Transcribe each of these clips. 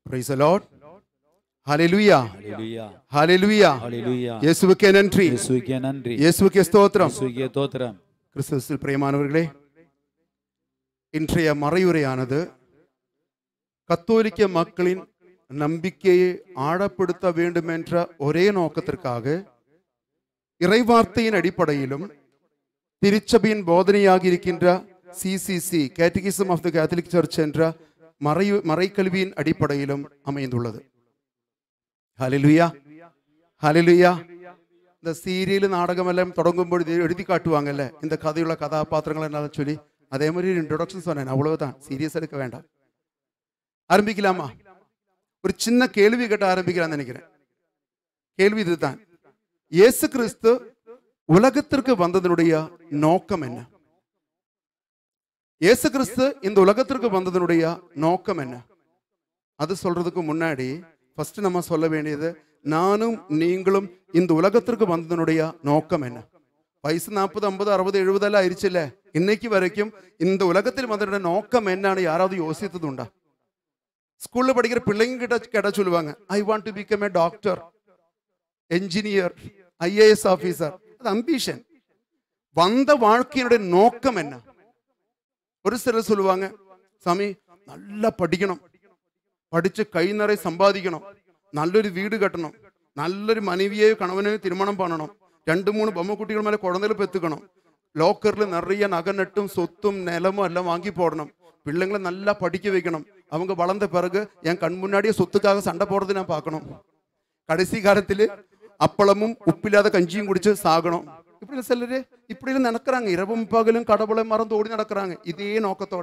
Price Lord ஹalleluya ஹalleluya ஹalleluya ஹalleluya இயேசுவுக்கே நன்றி இயேசுவுக்கே நன்றி இயேசுவுக்கே ஸ்தோத்திரம் இயேசுவுக்கே தோத்திரம் கிறிஸ்துவில் பிரியமானவர்களே இன்றைய மறையுரையானது கத்தோலிக்க மக்களின் நம்பிக்கையை ஆழப்படுத்த வேண்டும் என்ற ஒரே நோக்கத்திற்காக இறைவார்த்தையின் அடிப்படையிலும் திருச்சபையின் போதனையாக இருக்கின்ற CCC catechism of the Catholic Church என்ற மறை மறைக்கல்வியின் அடிப்படையிலும் அமைந்துள்ளது ஹalleluya ஹalleluya இந்த சீரியல் நாடகமெல்லாம் தொடங்கும்போது இது எழுதி காட்டுவாங்கல்ல இந்த கதையுள்ள கதாபாத்திரங்கள் என்னால சொல்லி அதே மாதிரி ஒரு இன்ட்ரோடக்ஷன் சொன்னேன் அவ்வளவுதான் சீரியஸ் எடுக்க வேண்டாம் ஆரம்பிக்கலாமா ஒரு சின்ன கேள்வி கேட்ட ஆரம்பிக்கலாம்னு நினைக்கிறேன் கேள்வி இதுதான் இயேசு கிறிஸ்து உலகத்திற்கு வந்ததனுடைய நோக்கம் என்ன இயேசு கிறிஸ்து இந்த உலகத்திற்கு வந்ததனுடைய நோக்கம் என்ன அது சொல்றதுக்கு முன்னாடி ஃபர்ஸ்ட் நம்ம சொல்ல வேண்டியது நானும் நீங்களும் இந்த உலகத்திற்கு வந்ததனுடைய நோக்கம் என்ன வயசு நாற்பது ஐம்பது அறுபது எழுபதெல்லாம் ஆயிடுச்சுல்ல இன்னைக்கு வரைக்கும் இந்த உலகத்தில் வந்ததோட நோக்கம் என்னன்னு யாராவது யோசித்தது உண்டா ஸ்கூல்ல படிக்கிற பிள்ளைங்க கிட்ட கேட்டா சொல்லுவாங்க I want to become a doctor engineer IAS officer அது அம்பிஷன் வந்த வாழ்க்கையினுடைய நோக்கம் என்ன ஒரு சிலர் சொல்லுவாங்க சாமி நல்லா படிக்கணும் படிச்சு கை நிறைய சம்பாதிக்கணும் നല്ലൊരു വീട് കെട്ടണം നല്ലൊരു മனைവിയെ കണവനെയോ തിരുമണം பண்ணணும் രണ്ട് മൂന്ന് ബൊമ്മക്കുട്ടികൾ മേലെ കുഴന്തൽ പെത്തുക്കണം ലോക്കറിൽ നിറയെ നഗനട്ടും സ്വത്തും നിലമും എല്ലാം വാങ്ങി போடணும் பிள்ளைங்களை நல்லா படிக்க வைக்கணும் அவங்க வளர்ந்த பிறகு என் கண் முன்னாடியே சொத்துக்காக சண்டை போடுறது நான் பார்க்கணும் கடைசி காலத்தில் அப்பளமும் உப்பில்லாத கஞ்சியும் குடிச்சு சாகணும் இப்படி சிலரு இப்படி நடக்கிறாங்க இரவும் பகலும் கடவுளை மறந்து ஓடி நடக்கிறாங்க இதே நோக்கத்தோட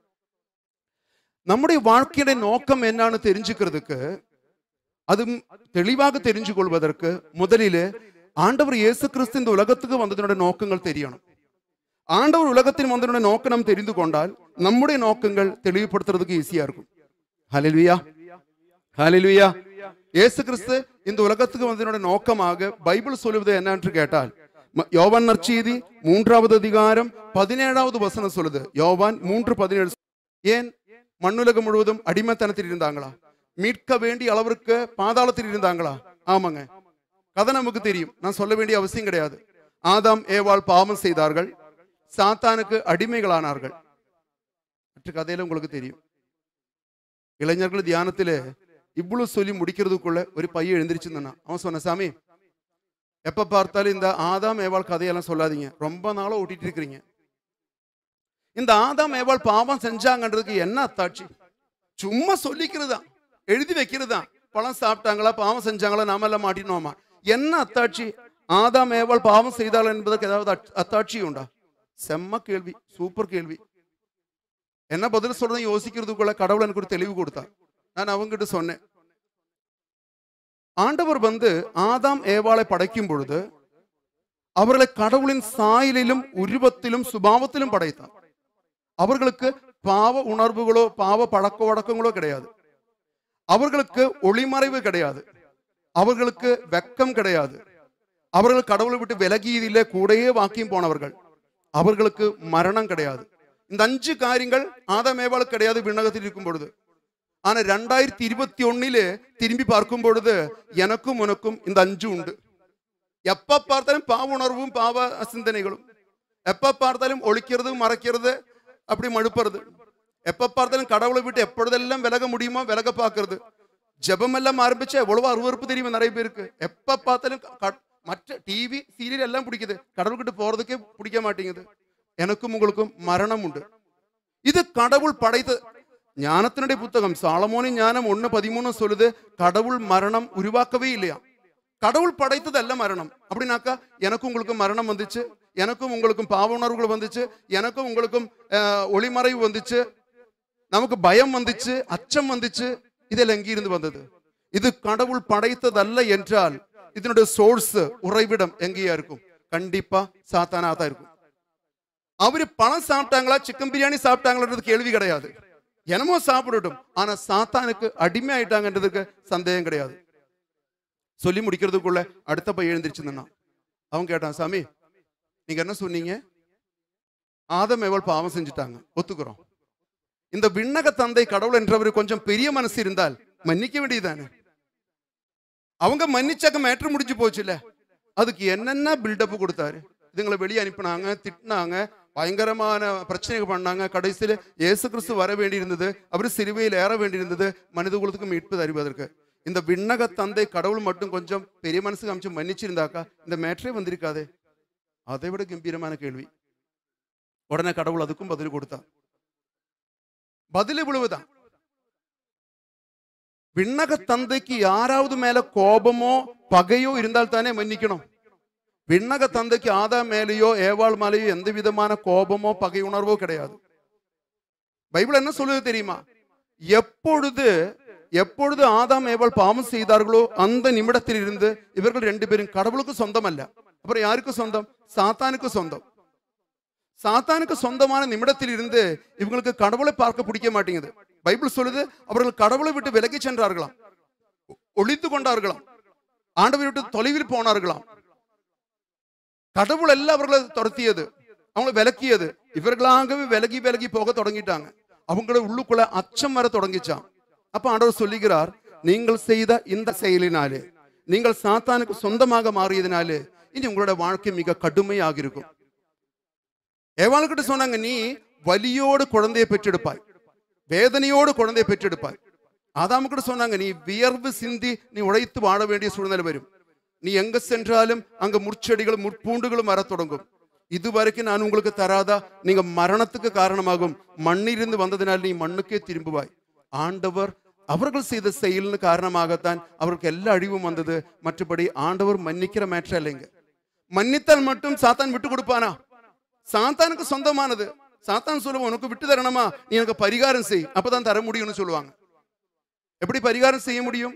நம்முடைய வாழ்க்கையுடைய நோக்கம் என்னன்னு தெரிஞ்சுக்கிறதுக்கு அதுவும் தெளிவாக தெரிஞ்சு கொள்வதற்கு முதலில் ஆண்டவர் இயேசு கிறிஸ்து இந்த உலகத்துக்கு வந்ததனுடைய நோக்கங்கள் தெரியணும் ஆண்டவர் உலகத்தில் வந்ததனுடைய நோக்கம் நாம் தெரிந்து கொண்டால் நம்முடைய நோக்கங்கள் தெளிவுபடுத்துறதுக்கு ஈஸியா இருக்கும் ஹalleluya ஹalleluya இயேசு கிறிஸ்து இந்த உலகத்துக்கு வந்ததனுடைய நோக்கமாக பைபிள் சொல்லுவது என்னன்னு கேட்டால் ம- யோவான் நற்செய்தி மூன்றாவது அதிகாரம் பதினேழாவது வசனம் சொல்லுது யோவான் மூன்று பதினேழு ஏன் மண்ணுலகம் முழுவதும் அடிமைத்தனத்தில் இருந்தாங்களா மீட்க வேண்டிய அளவிற்கு பாதாளத்தில் இருந்தாங்களா ஆமாங்க கதை நமக்கு தெரியும் நான் சொல்ல வேண்டிய அவசியம் கிடையாது ஆதாம் ஏவாள் பாவம் செய்தார்கள் சாத்தானுக்கு அடிமைகளானார்கள் மற்ற கதையில உங்களுக்கு தெரியும் இளைஞர்கள் தியானத்துல இவ்வளவு சொல்லி முடிக்கிறதுக்குள்ள ஒரு பையன் எழுந்திரிச்சு நின்னான். அவன் சொன்ன சாமி எப்ப பார்த்தாலும் இந்த ஆதாம் ஏவாள் கதையெல்லாம் சொல்லாதீங்க ரொம்ப நாளா ஓட்டிட்டு இருக்கிறீங்க இந்த ஆதாம் ஏவாள் பாவம் செஞ்சாங்கன்றதுக்கு என்ன அத்தாட்சி சும்மா சொல்லிக்கிறதா எழுதி வைக்கிறதா பழம் சாப்பிட்டாங்களா பாவம் செஞ்சாங்களா நாம எல்லாம் மாட்டினோமா என்ன அத்தாட்சி ஆதாம் ஏவாள் பாவம் செய்தாள் என்பதற்கு ஏதாவது அட்- அத்தாட்சி உண்டா செம்ம கேள்வி சூப்பர் கேள்வி என்ன பதில் சொல்றது யோசிக்கிறதுக்குள்ள கடவுள் எனக்கு ஒரு தெளிவு கொடுத்தா நான் அவங்ககிட்ட சொன்னேன் ஆண்டவர் வந்து ஆதாம் ஏவாளை படைக்கும் பொழுது அவர்களை கடவுளின் சாயலிலும் உருவத்திலும் சுபாவத்திலும் படைத்தார் அவர்களுக்கு பாவ உணர்வுகளோ பாவ பழக்க வழக்கங்களோ கிடையாது அவர்களுக்கு ஒளிமறைவு கிடையாது அவர்களுக்கு வெக்கம் கிடையாது அவர்கள் கடவுளை விட்டு விலகியதிலே கூடயே வாக்கியம் போனவர்கள் அவர்களுக்கு மரணம் கிடையாது இந்த அஞ்சு காரியங்கள் ஆதமேவாளுக்கு கிடையாது விண்ணகத்தில் இருக்கும் பொழுது ஆனா ரெண்டாயிரத்தி இருபத்தி ஒன்னிല് திரும்பி பார்க்கும் பொழுது எனக்கும் உனக்கும் இந்த அஞ்சு உண்டு எப்ப பார்த்தாலும் பாவ உணர்வும் பாவ சிந்தனைகளும் எப்ப பார்த்தாலும் ஒழிக்கிறது மறைக்கிறது அப்படி மழுப்புறது எப்ப பார்த்தாலும் கடவுளை விட்டு எப்பொழுதெல்லாம் விலக முடியுமோ விலக பார்க்கிறது ஜெபமெல்லாம் ஆரம்பிச்சா எவ்வளவு அருவருப்பு தெரியுமா நிறைய பேருக்கு எப்ப பார்த்தாலும் க- க- மற்ற டிவி சீரியல் எல்லாம் பிடிக்குது கடவுள்கிட்ட போறதுக்கே பிடிக்க மாட்டேங்குது எனக்கும் உங்களுக்கும் மரணம் உண்டு இது கடவுள் படைத்த ஞானத்தினுடைய புத்தகம் சாலமோனின் ஞானம் ஒண்ணு பதிமூணு சொல்லுது கடவுள் மரணம் உருவாக்கவே இல்லையா கடவுள் படைத்ததல்ல மரணம் அப்படின்னாக்கா எனக்கும் உங்களுக்கும் மரணம் வந்துச்சு எனக்கும் உங்களுக்கும் பாவ உணர்வுகள் வந்துச்சு எனக்கும் உங்களுக்கும் அஹ், ஒளிமறைவு வந்துச்சு நமக்கு பயம் வந்துச்சு அச்சம் வந்துச்சு இதெல்லாம் எங்கிருந்து வந்தது இது கடவுள் படைத்ததல்ல என்றால் இதனுடைய சோர்ஸ் உறைவிடம் எங்கேயா இருக்கும் கண்டிப்பா சாத்தானா தான் இருக்கும் அவரு பணம் சாப்பிட்டாங்களா சிக்கன் பிரியாணி சாப்பிட்டாங்களான்றது கேள்வி கிடையாது என்னமோ சாப்பிடட்டும் ஆனா சாத்தானுக்கு அடிமை ஆயிட்டாங்கன்றதுக்கு சந்தேகம் கிடையாது சொல்லி முடிக்கிறதுக்குள்ள அடுத்த பையன் எழுந்திரிச்சு நின்னான் அவன் கேட்டான் சாமி நீங்க என்ன சொன்னீங்க ஆதம் எவள் பாவம் செஞ்சுட்டாங்க ஒத்துக்கிறோம் இந்த விண்ணக தந்தை கடவுள் என்றவர் கொஞ்சம் பெரிய மனசு இருந்தால் மன்னிக்க வேண்டியதானே அவங்க மன்னிச்சாக்க மேட்ரு முடிஞ்சு போச்சுல்ல அதுக்கு என்னென்ன பில்டப் கொடுத்தாரு இதுங்களை வெளியே அனுப்பினாங்க திட்டினாங்க பயங்கரமான பிரச்சனைகள் பண்ணாங்க கடைசியில் இயேசு கிறிஸ்து வர வேண்டியிருந்தது அவர் சிலுவையில் ஏற வேண்டியிருந்தது மனித குலத்துக்கு மீட்பு தருவதற்கு இந்த விண்ணக தந்தை கடவுள் மட்டும் கொஞ்சம் பெரிய மனசு காமிச்சு மன்னிச்சிருந்தாக்கா இந்த மேட்ரே வந்திருக்காதே அதை விட கம்பீரமான கேள்வி உடனே கடவுள் அதுக்கும் பதில் கொடுத்தா பதில் இவ்வளவுதான் விண்ணக தந்தைக்கு யாராவது மேல கோபமோ பகையோ இருந்தால் தானே மன்னிக்கணும் விண்ணக தந்தைக்கு ஆதா மேலேயோ ஏவாள் மேலேயோ எந்த விதமான கோபமோ பகை உணர்வோ கிடையாது பைபிள் என்ன சொல்லுது தெரியுமா எப்பொழுது எப்பொழுது ஆதாம் ஏவாள் பாவம் செய்தார்களோ அந்த நிமிடத்தில் இருந்து இவர்கள் ரெண்டு பேரும் கடவுளுக்கு சொந்தமல்ல அப்புறம் யாருக்கு சொந்தம் சாத்தானுக்கு சொந்தம் சாத்தானுக்கு சொந்தமான நிமிடத்தில் இருந்து இவங்களுக்கு கடவுளை பார்க்க பிடிக்க மாட்டேங்குது பைபிள் சொல்லுது அவர்கள் கடவுளை விட்டு விலகி சென்றார்களாம் ஒ- ஒளித்து கொண்டார்களாம் ஆண்டவரை விட்டு தொலைவில் போனார்களாம் கடவுள் எல்லாம் அவர்களை துரத்தியது அவங்களை விலக்கியது இவர்களாகவே விலகி விலகி போக தொடங்கிட்டாங்க அவங்கள உள்ளுக்குள்ள அச்சம் வர தொடங்கிச்சான் அப்ப ஆண்டவர் சொல்லுகிறார் நீங்கள் செய்த இந்த செயலினாலே நீங்கள் சாத்தானுக்கு சொந்தமாக மாறியதினாலே இனி உங்களோட வாழ்க்கை மிக கடுமையாக இருக்கும் ஏவாளுக்கிட்ட சொன்னாங்க நீ வலியோடு குழந்தையை பெற்றெடுப்பாய் வேதனையோடு குழந்தையை பெற்றெடுப்பாய் ஆதாமுக்கிட்ட சொன்னாங்க நீ வியர்வு சிந்தி நீ உழைத்து வாழ வேண்டிய சூழ்நிலை வரும் நீ எங்க சென்றாலும் அங்க முற்செடிகளும் முற்பூண்டுகளும் வரத் தொடங்கும் இதுவரைக்கும் நான் உங்களுக்கு தராதா நீங்க மரணத்துக்கு காரணமாகும் மண்ணிலிருந்து வந்ததினால் நீ மண்ணுக்கே திரும்புவாய் ஆண்டவர் அவர்கள் செய்த செயலின் காரணமாகத்தான் அவருக்கு எல்லா அழிவும் வந்தது மற்றபடி ஆண்டவர் மன்னிக்கிற மேட்சா இல்லைங்க மன்னித்தால் மட்டும் சாத்தான் விட்டு கொடுப்பானா சாத்தானுக்கு சொந்தமானது சாத்தான் சொல்லுவான் உனக்கு விட்டு தரணுமா நீ எனக்கு பரிகாரம் செய் அப்பதான் தர முடியும்னு சொல்லுவாங்க எப்படி பரிகாரம் செய்ய முடியும்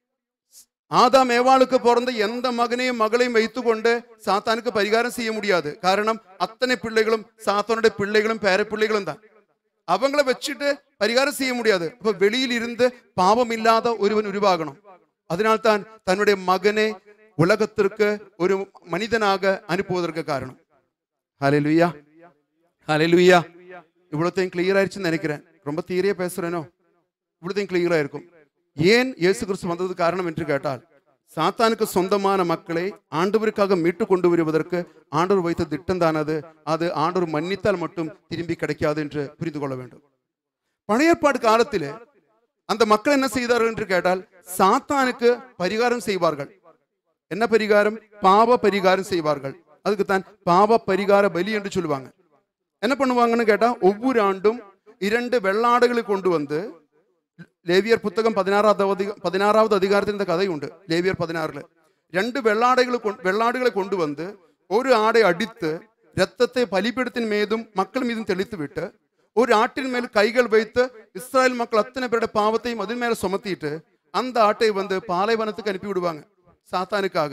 ஆதாம் ஏவாளுக்கு பிறந்த எந்த மகனையும் மகளையும் வைத்துக்கொண்டு சாத்தானுக்கு பரிகாரம் செய்ய முடியாது காரணம் அத்தனை பிள்ளைகளும் சாத்தானுடைய பிள்ளைகளும் பேரப்பிள்ளைகளும் தான் அவங்கள வச்சுட்டு பரிகாரம் செய்ய முடியாது அப்ப வெளியில் இருந்து பாவம் இல்லாத ஒருவன் உருவாகணும் அதனால்தான் தன்னுடைய மகனை உலகத்திற்கு ஒரு மனிதனாக அனுப்புவதற்கு காரணம் ஹalleluya ஹalleluya இவ்வளோத்தையும் கிளியர் ஆயிடுச்சுன்னு நினைக்கிறேன் ரொம்ப தீரையா பேசுறேனோ இவ்வளோத்தையும் கிளியரா இருக்கும் ஏன் இயேசு கிறிஸ்து வந்தது காரணம் என்று கேட்டால் சாத்தானுக்கு சொந்தமான மக்களை ஆண்டவருக்காக மீட்டு கொண்டு வருவதற்கு ஆண்டவர் வைத்த திட்டம் தானது அது ஆண்டவர் மன்னித்தால் மட்டும் திரும்பி கிடைக்காது என்று புரிந்து கொள்ள வேண்டும் பழைய ஏற்பாடு காலத்திலே அந்த மக்கள் என்ன செய்தார்கள் என்று கேட்டால் சாத்தானுக்கு பரிகாரம் செய்வார்கள் என்ன பரிகாரம் பாவ பரிகாரம் செய்வார்கள் அதுக்கு தான் பாவ பரிகார பலி என்று சொல்லுவாங்க என்ன பண்ணுவாங்கன்னு கேட்டா ஒவ்வொரு ஆண்டும் இரண்டு வெள்ளாடுகளை கொண்டு வந்து லேவியர் புத்தகம் பதினாறாவது அதிக- பதினாறாவது அதிகாரத்தில் இந்த கதை உண்டு லேவியர் பதினாறுல ரெண்டு வெள்ளாடைகளை கொண்டு- வெள்ளாடுகளை கொண்டு வந்து ஒரு ஆடை அடித்து രക്തത്തെ ബലിപീഠത്തിൻ மீதும் மக்கள் மீதும் தெளித்து விட்டு ஒரு ஆட்டின் மேல் கைகள் வைத்து இஸ்ராயல் மக்கள் அத்தனை பேருடைய பாவத்தையும் அதன் மேல சுமத்திட்டு அந்த ஆட்டை வந்து பாலைவனத்துக்கு அனுப்பி விடுவாங்க சாத்தானுக்காக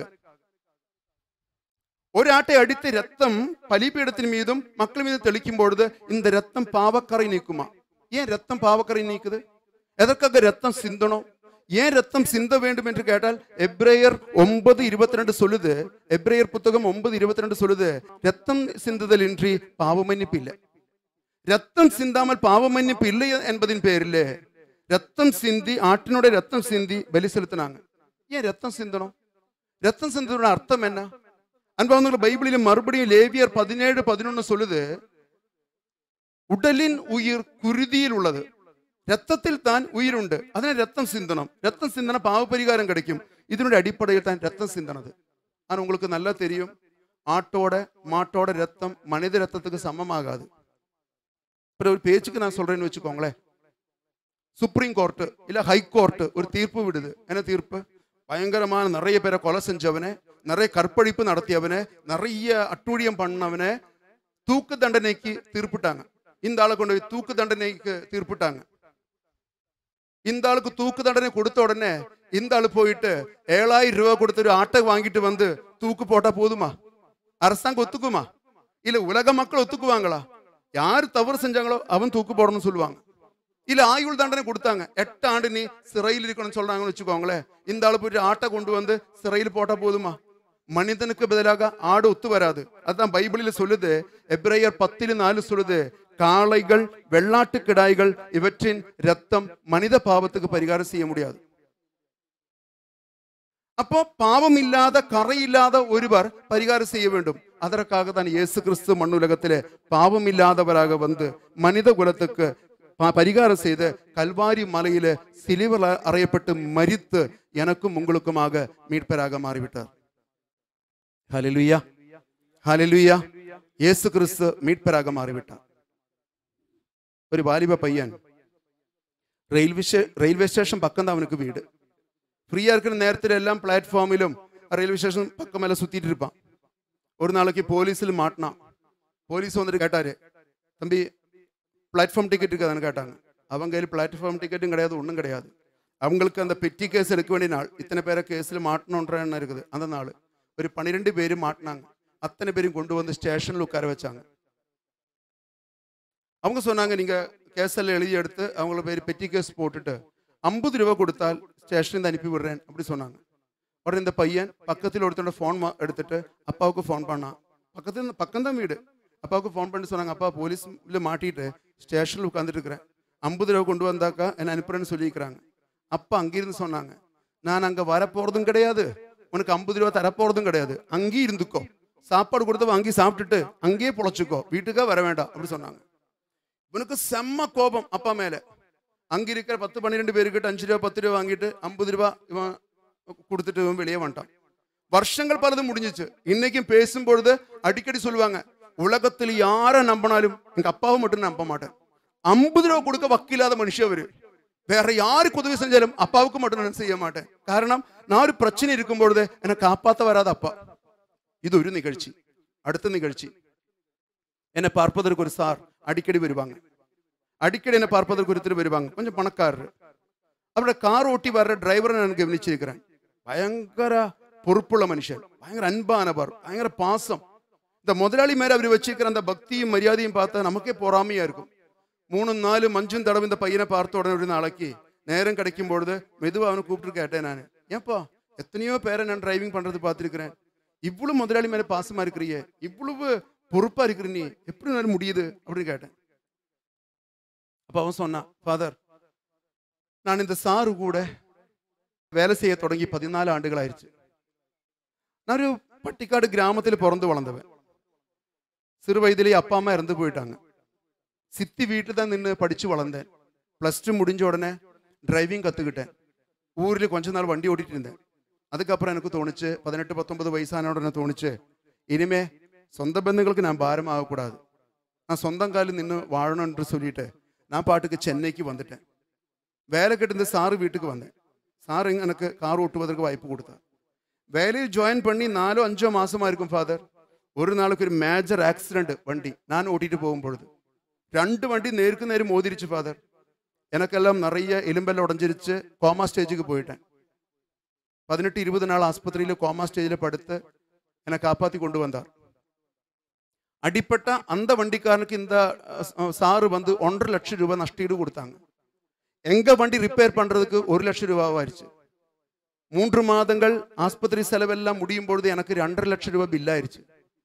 ஒரு ஆட்டை அடித்து ரத்தம் பலிபீடத்தின் மீதும் மக்கள் மீது தெளிக்கும் பொழுது இந்த ரத்தம் பாவக்கரை நீக்குமா ஏன் ரத்தம் பாவக்கரை நீக்குது எதற்காக ரத்தம் சிந்தணும் ஏன் ரத்தம் சிந்த வேண்டும் என்று கேட்டால் எப்ரேயர் ஒன்பது இருபத்தி ரெண்டு சொல்லுது எப்ரேயர் புத்தகம் ஒன்பது இருபத்தி ரெண்டு சொல்லுது ரத்தம் சிந்துதல் இன்றி பாவமன்னிப்பு இல்லை ரத்தம் சிந்தாமல் பாவமன்னிப்பு இல்லை என்பதின் பேரில் ரத்தம் சிந்தி ஆட்டினுடைய ரத்தம் சிந்தி பலி செலுத்தினாங்க ஏன் ரத்தம் சிந்தணும் ரத்தம் சிந்தனோட அர்த்தம் என்ன அன்பானவர்கள் பைபிளில் மறுபடியும் லேவியர் பதினேழு பதினொன்னு சொல்லுது உடலின் உயிர் குருதியில் உள்ளது ரத்தத்தில் தான் உயிர் உண்டு அதனால் ரத்தம் சிந்தனம் ரத்தம் சிந்தன பாவபரிகாரம் கிடைக்கும் இதனுடைய அடிப்படையில் தான் ரத்தம் சிந்தனது ஆனா உங்களுக்கு நல்லா தெரியும் ஆட்டோட மாட்டோட ரத்தம் மனித ரத்தத்துக்கு சமமாகாது அப்புறம் ஒரு பேச்சுக்கு நான் சொல்றேன்னு வச்சுக்கோங்களேன் சுப்ரீம் கோர்ட்டு இல்ல ஹை கோர்ட்டு ஒரு தீர்ப்பு விடுது என்ன தீர்ப்பு பயங்கரமான நிறைய பேரை கொலை செஞ்சவனே நிறைய கற்பழிப்பு நடத்தியவனே நிறைய அட்டூழியம் பண்ணவனே தூக்கு தண்டனைக்கு தீர்ப்பிட்டாங்க இந்த ஆளை கொண்டு போய் தூக்கு தண்டனைக்கு தீர்ப்பிட்டாங்க இந்த ஆளுக்கு தூக்கு தண்டனை கொடுத்த உடனே இந்த ஆளு போயிட்டு ஏழாயிரம் ரூபாய் கொடுத்து ஒரு ஆட்டை வாங்கிட்டு வந்து தூக்கு போட்டா போதுமா அரசாங்கம் ஒத்துக்குமா இல்ல உலக மக்கள் ஒத்துக்குவாங்களா யார் தவறு செஞ்சாங்களோ அவன் தூக்கு போடணும்னு சொல்லுவாங்க இல்ல ஆயுள் தண்டனை கொடுத்தாங்க எட்டு ஆண்டு நீ சிறையில் இருக்கணும்னு சொல்றாங்கன்னு வச்சுக்கோங்களேன் இந்த ஆளு போயிட்டு ஆட்டை கொண்டு வந்து சிறையில் போட்டா போதுமா மனிதனுக்கு பதிலாக ஆடு ஒத்து வராது அதான் பைபிளில் சொல்லுது எப்ரேயர் பத்தில் நாலு சொல்லுது காளைகள் வெள்ளாட்டு கிடாய்கள் இவற்றின் ரத்தம் மனித பாவத்துக்கு பரிகாரம் செய்ய முடியாது அப்போ பாவம் இல்லாத கரையில்லாத ஒருவர் பரிகாரம் செய்ய வேண்டும் அதற்காக தான் இயேசு கிறிஸ்து மண்ணுலகத்திலே பாவம் இல்லாதவராக வந்து மனித குலத்துக்கு ப- பரிகாரம் செய்து கல்வாரி மலையில சிலுவில் அறையப்பட்டு மரித்து எனக்கும் உங்களுக்குமாக மீட்பராக மாறிவிட்டார் ஹalleluya ஹalleluya இயேசு கிறிஸ்து மீட்பராக மாறிவிட்டார் ഒരു വാലിബ പയ്യൻ റെയിൽവേ സ്റ്റേ- റെയിൽവേ സ്റ്റേഷൻ പക്കം അവனுக்கு வீடு ஃப்ரீயா இருக்கிற நேரத்துல எல்லாம் பிளாட்ஃபார்மிலும் ரயில்வே ஸ்டேஷன் பக்கம் மேல சுத்திட்டு இருப்பான் ஒரு நாளைக்கு போலீஸில் மாட்டினான் போலீஸ் வந்துட்டு கேட்டாரு தம்பி பிளாட்ஃபார்ம் டிக்கெட் இருக்காதான்னு கேட்டாங்க அவங்க கையில் பிளாட்ஃபார்ம் டிக்கெட்டும் கிடையாது ஒன்றும் கிடையாது அவங்களுக்கு அந்த பெட்டி கேஸ் எடுக்க வேண்டிய நாள் இத்தனை பேரை கேஸில் மாட்டணுன்ற எண்ணம் இருக்குது அந்த நாள் ஒரு பன்னிரெண்டு பேரும் மாட்டினாங்க அத்தனை பேரையும் கொண்டு வந்து ஸ்டேஷனில் உட்கார வச்சாங்க அவங்க சொன்னாங்க நீங்க கேஸில் எழுதி எடுத்து அவங்கள பேர் பெட்டி கேஸ் போட்டுட்டு ஐம்பது ரூபா கொடுத்தால் ஸ்டேஷனில் அனுப்பி விடுறேன் அப்படி சொன்னாங்க உடனே இந்த பையன் பக்கத்தில் ஒருத்தோட ஃபோன் எடுத்துட்டு அப்பாவுக்கு ஃபோன் பண்ணான் பக்கத்துல பக்கம் தான் வீடு அப்பாவுக்கு ஃபோன் பண்ணி சொன்னாங்க அப்பா போலீஸ்ல மாட்டிட்டு ஸ்டேஷனில் உட்காந்துட்டு இருக்கிறேன் ஐம்பது ரூபா கொண்டு வந்தாக்கா என்ன அனுப்புறேன்னு சொல்லியிருக்கிறாங்க அப்பா அங்கிருந்து சொன்னாங்க நான் அங்கே வரப்போகிறதும் கிடையாது உனக்கு ஐம்பது ரூபா தரப்போகிறதும் கிடையாது அங்கேயே இருந்துக்கோ சாப்பாடு கொடுத்து வாங்கி சாப்பிட்டுட்டு அங்கேயே பொழைச்சிக்கோ வீட்டுக்கா வர வேண்டாம் அப்படி சொன்னாங்க இவனுக்கு செம்ம கோபம் அப்பா மேல அங்க இருக்கிற பத்து பன்னிரெண்டு பேருக்கிட்ட அஞ்சு ரூபா பத்து ரூபா வாங்கிட்டு ஐம்பது ரூபா இவன் கொடுத்துட்டு இவன் வெளியே வந்துட்டான் வருஷங்கள் பலது முடிஞ்சிச்சு இன்னைக்கும் பேசும் பொழுது அடிக்கடி சொல்லுவாங்க உலகத்தில் யாரை நம்பினாலும் எங்க அப்பாவை மட்டும் நம்ப மாட்டேன் ஐம்பது ரூபா கொடுக்க வக்கில்லாத மனுஷன் அவரு வேற யாருக்கு உதவி செஞ்சாலும் அப்பாவுக்கு மட்டும் நான் செய்ய மாட்டேன் காரணம் நான் ஒரு பிரச்சனை இருக்கும் பொழுது என்னை காப்பாத்த வராத அப்பா இது ஒரு நிகழ்ச்சி அடுத்த நிகழ்ச்சி என்னை பார்ப்பதற்கு ஒரு சார் அடிக்கடி வருவாங்க அடிக்கடி என்னை பார்ப்பதற்கு ஒருத்தர் வருவாங்க கொஞ்சம் பணக்காரர் அவரோட கார் ஓட்டி வர்ற டிரைவரை நான் கவனிச்சிருக்கிறேன் பயங்கர பொறுப்புள்ள மனுஷன் பயங்கர அன்பானவர் பயங்கர பாசம் இந்த முதலாளி மேல அவர் வச்சிருக்கிற அந்த பக்தியும் மரியாதையும் பார்த்தா நமக்கே பொறாமையா இருக்கும் மூணும் நாலும் அஞ்சும் தடவை இந்த பையனை பார்த்த உடனே ஒரு நாளைக்கு நேரம் கிடைக்கும் பொழுது மெதுவா அவனை கூப்பிட்டு கேட்டேன் நான் ஏன்பா எத்தனையோ பேரை நான் டிரைவிங் பண்றது பார்த்திருக்கிறேன் இவ்வளவு முதலாளி மேல பாசமா இருக்கிறியே இவ்வளவு பொறுப்பா இருக்கிற நீ எப்படி உன்னால முடியுது அப்படின்னு கேட்டேன் அப்ப அவன் சொன்னான் ஃபாதர் நான் இந்த சாரு கூட வேலை செய்ய தொடங்கி பதினாலு ஆண்டுகள் ஆயிடுச்சு நான் ஒரு பட்டிக்காடு கிராமத்தில் பிறந்து வளர்ந்தவன் சிறு வயதிலேயே அப்பா அம்மா இறந்து போயிட்டாங்க சித்தி வீட்டில் தான் நின்று படிச்சு வளர்ந்தேன் ப்ளஸ் டூ முடிஞ்ச உடனே டிரைவிங் கற்றுக்கிட்டேன் ஊரில் கொஞ்ச நாள் வண்டி ஓட்டிட்டு இருந்தேன் அதுக்கப்புறம் எனக்கு தோணுச்சு பதினெட்டு பத்தொன்பது வயசான உடனே தோணுச்சு இனிமே சொந்த பந்தங்களுக்கு நான் பாரமாகக்கூடாது நான் சொந்தம் காலில் நின்று வாழணும்னு சொல்லிட்டு நான் பாட்டுக்கு சென்னைக்கு வந்துட்டேன் வேலை கிட்ட சாரு வீட்டுக்கு வந்தேன் சார் எனக்கு கார் ஓட்டுவதற்கு வாய்ப்பு கொடுத்தார் வேலையில் ஜாயின் பண்ணி நாலோ அஞ்சோ மாசமா இருக்கும் ஃபாதர் ஒரு நாளைக்கு ஒரு மேஜர் ஆக்சிடென்ட் வண்டி நான் ஓட்டிட்டு போகும்பொழுது രണ്ട് വണ്ടി നേർക്ക് നേരം മോതിരിച്ചു ഫാദർ എനക്കെല്ലാം നിറയെ എലുമ്പെല്ലാം ഉടஞ்சிருச்சு കോമ സ്റ്റേജുக்கு போயிட்டேன் பதினெட்டு இருபது நாள் ஆஸ்பத்திரியில் கோமா ஸ்டேஜில் படுத்து என்னை காப்பாற்றி கொண்டு வந்தார் அடிப்பட்ட அந்த வண்டிக்காரனுக்கு இந்த அஹ், சாரு வந்து ஒன்றரை லட்சம் ரூபாய் நஷ்டீடு கொடுத்தாங்க எங்க வண்டி ரிப்பேர் பண்றதுக்கு ஒரு லட்சம் ரூபாவாயிருச்சு மூன்று மாதங்கள் ஆஸ்பத்திரி செலவெல்லாம் முடியும் பொழுது எனக்கு ரெண்டரை லட்சம் ரூபாய் பில்லாயிருச்சு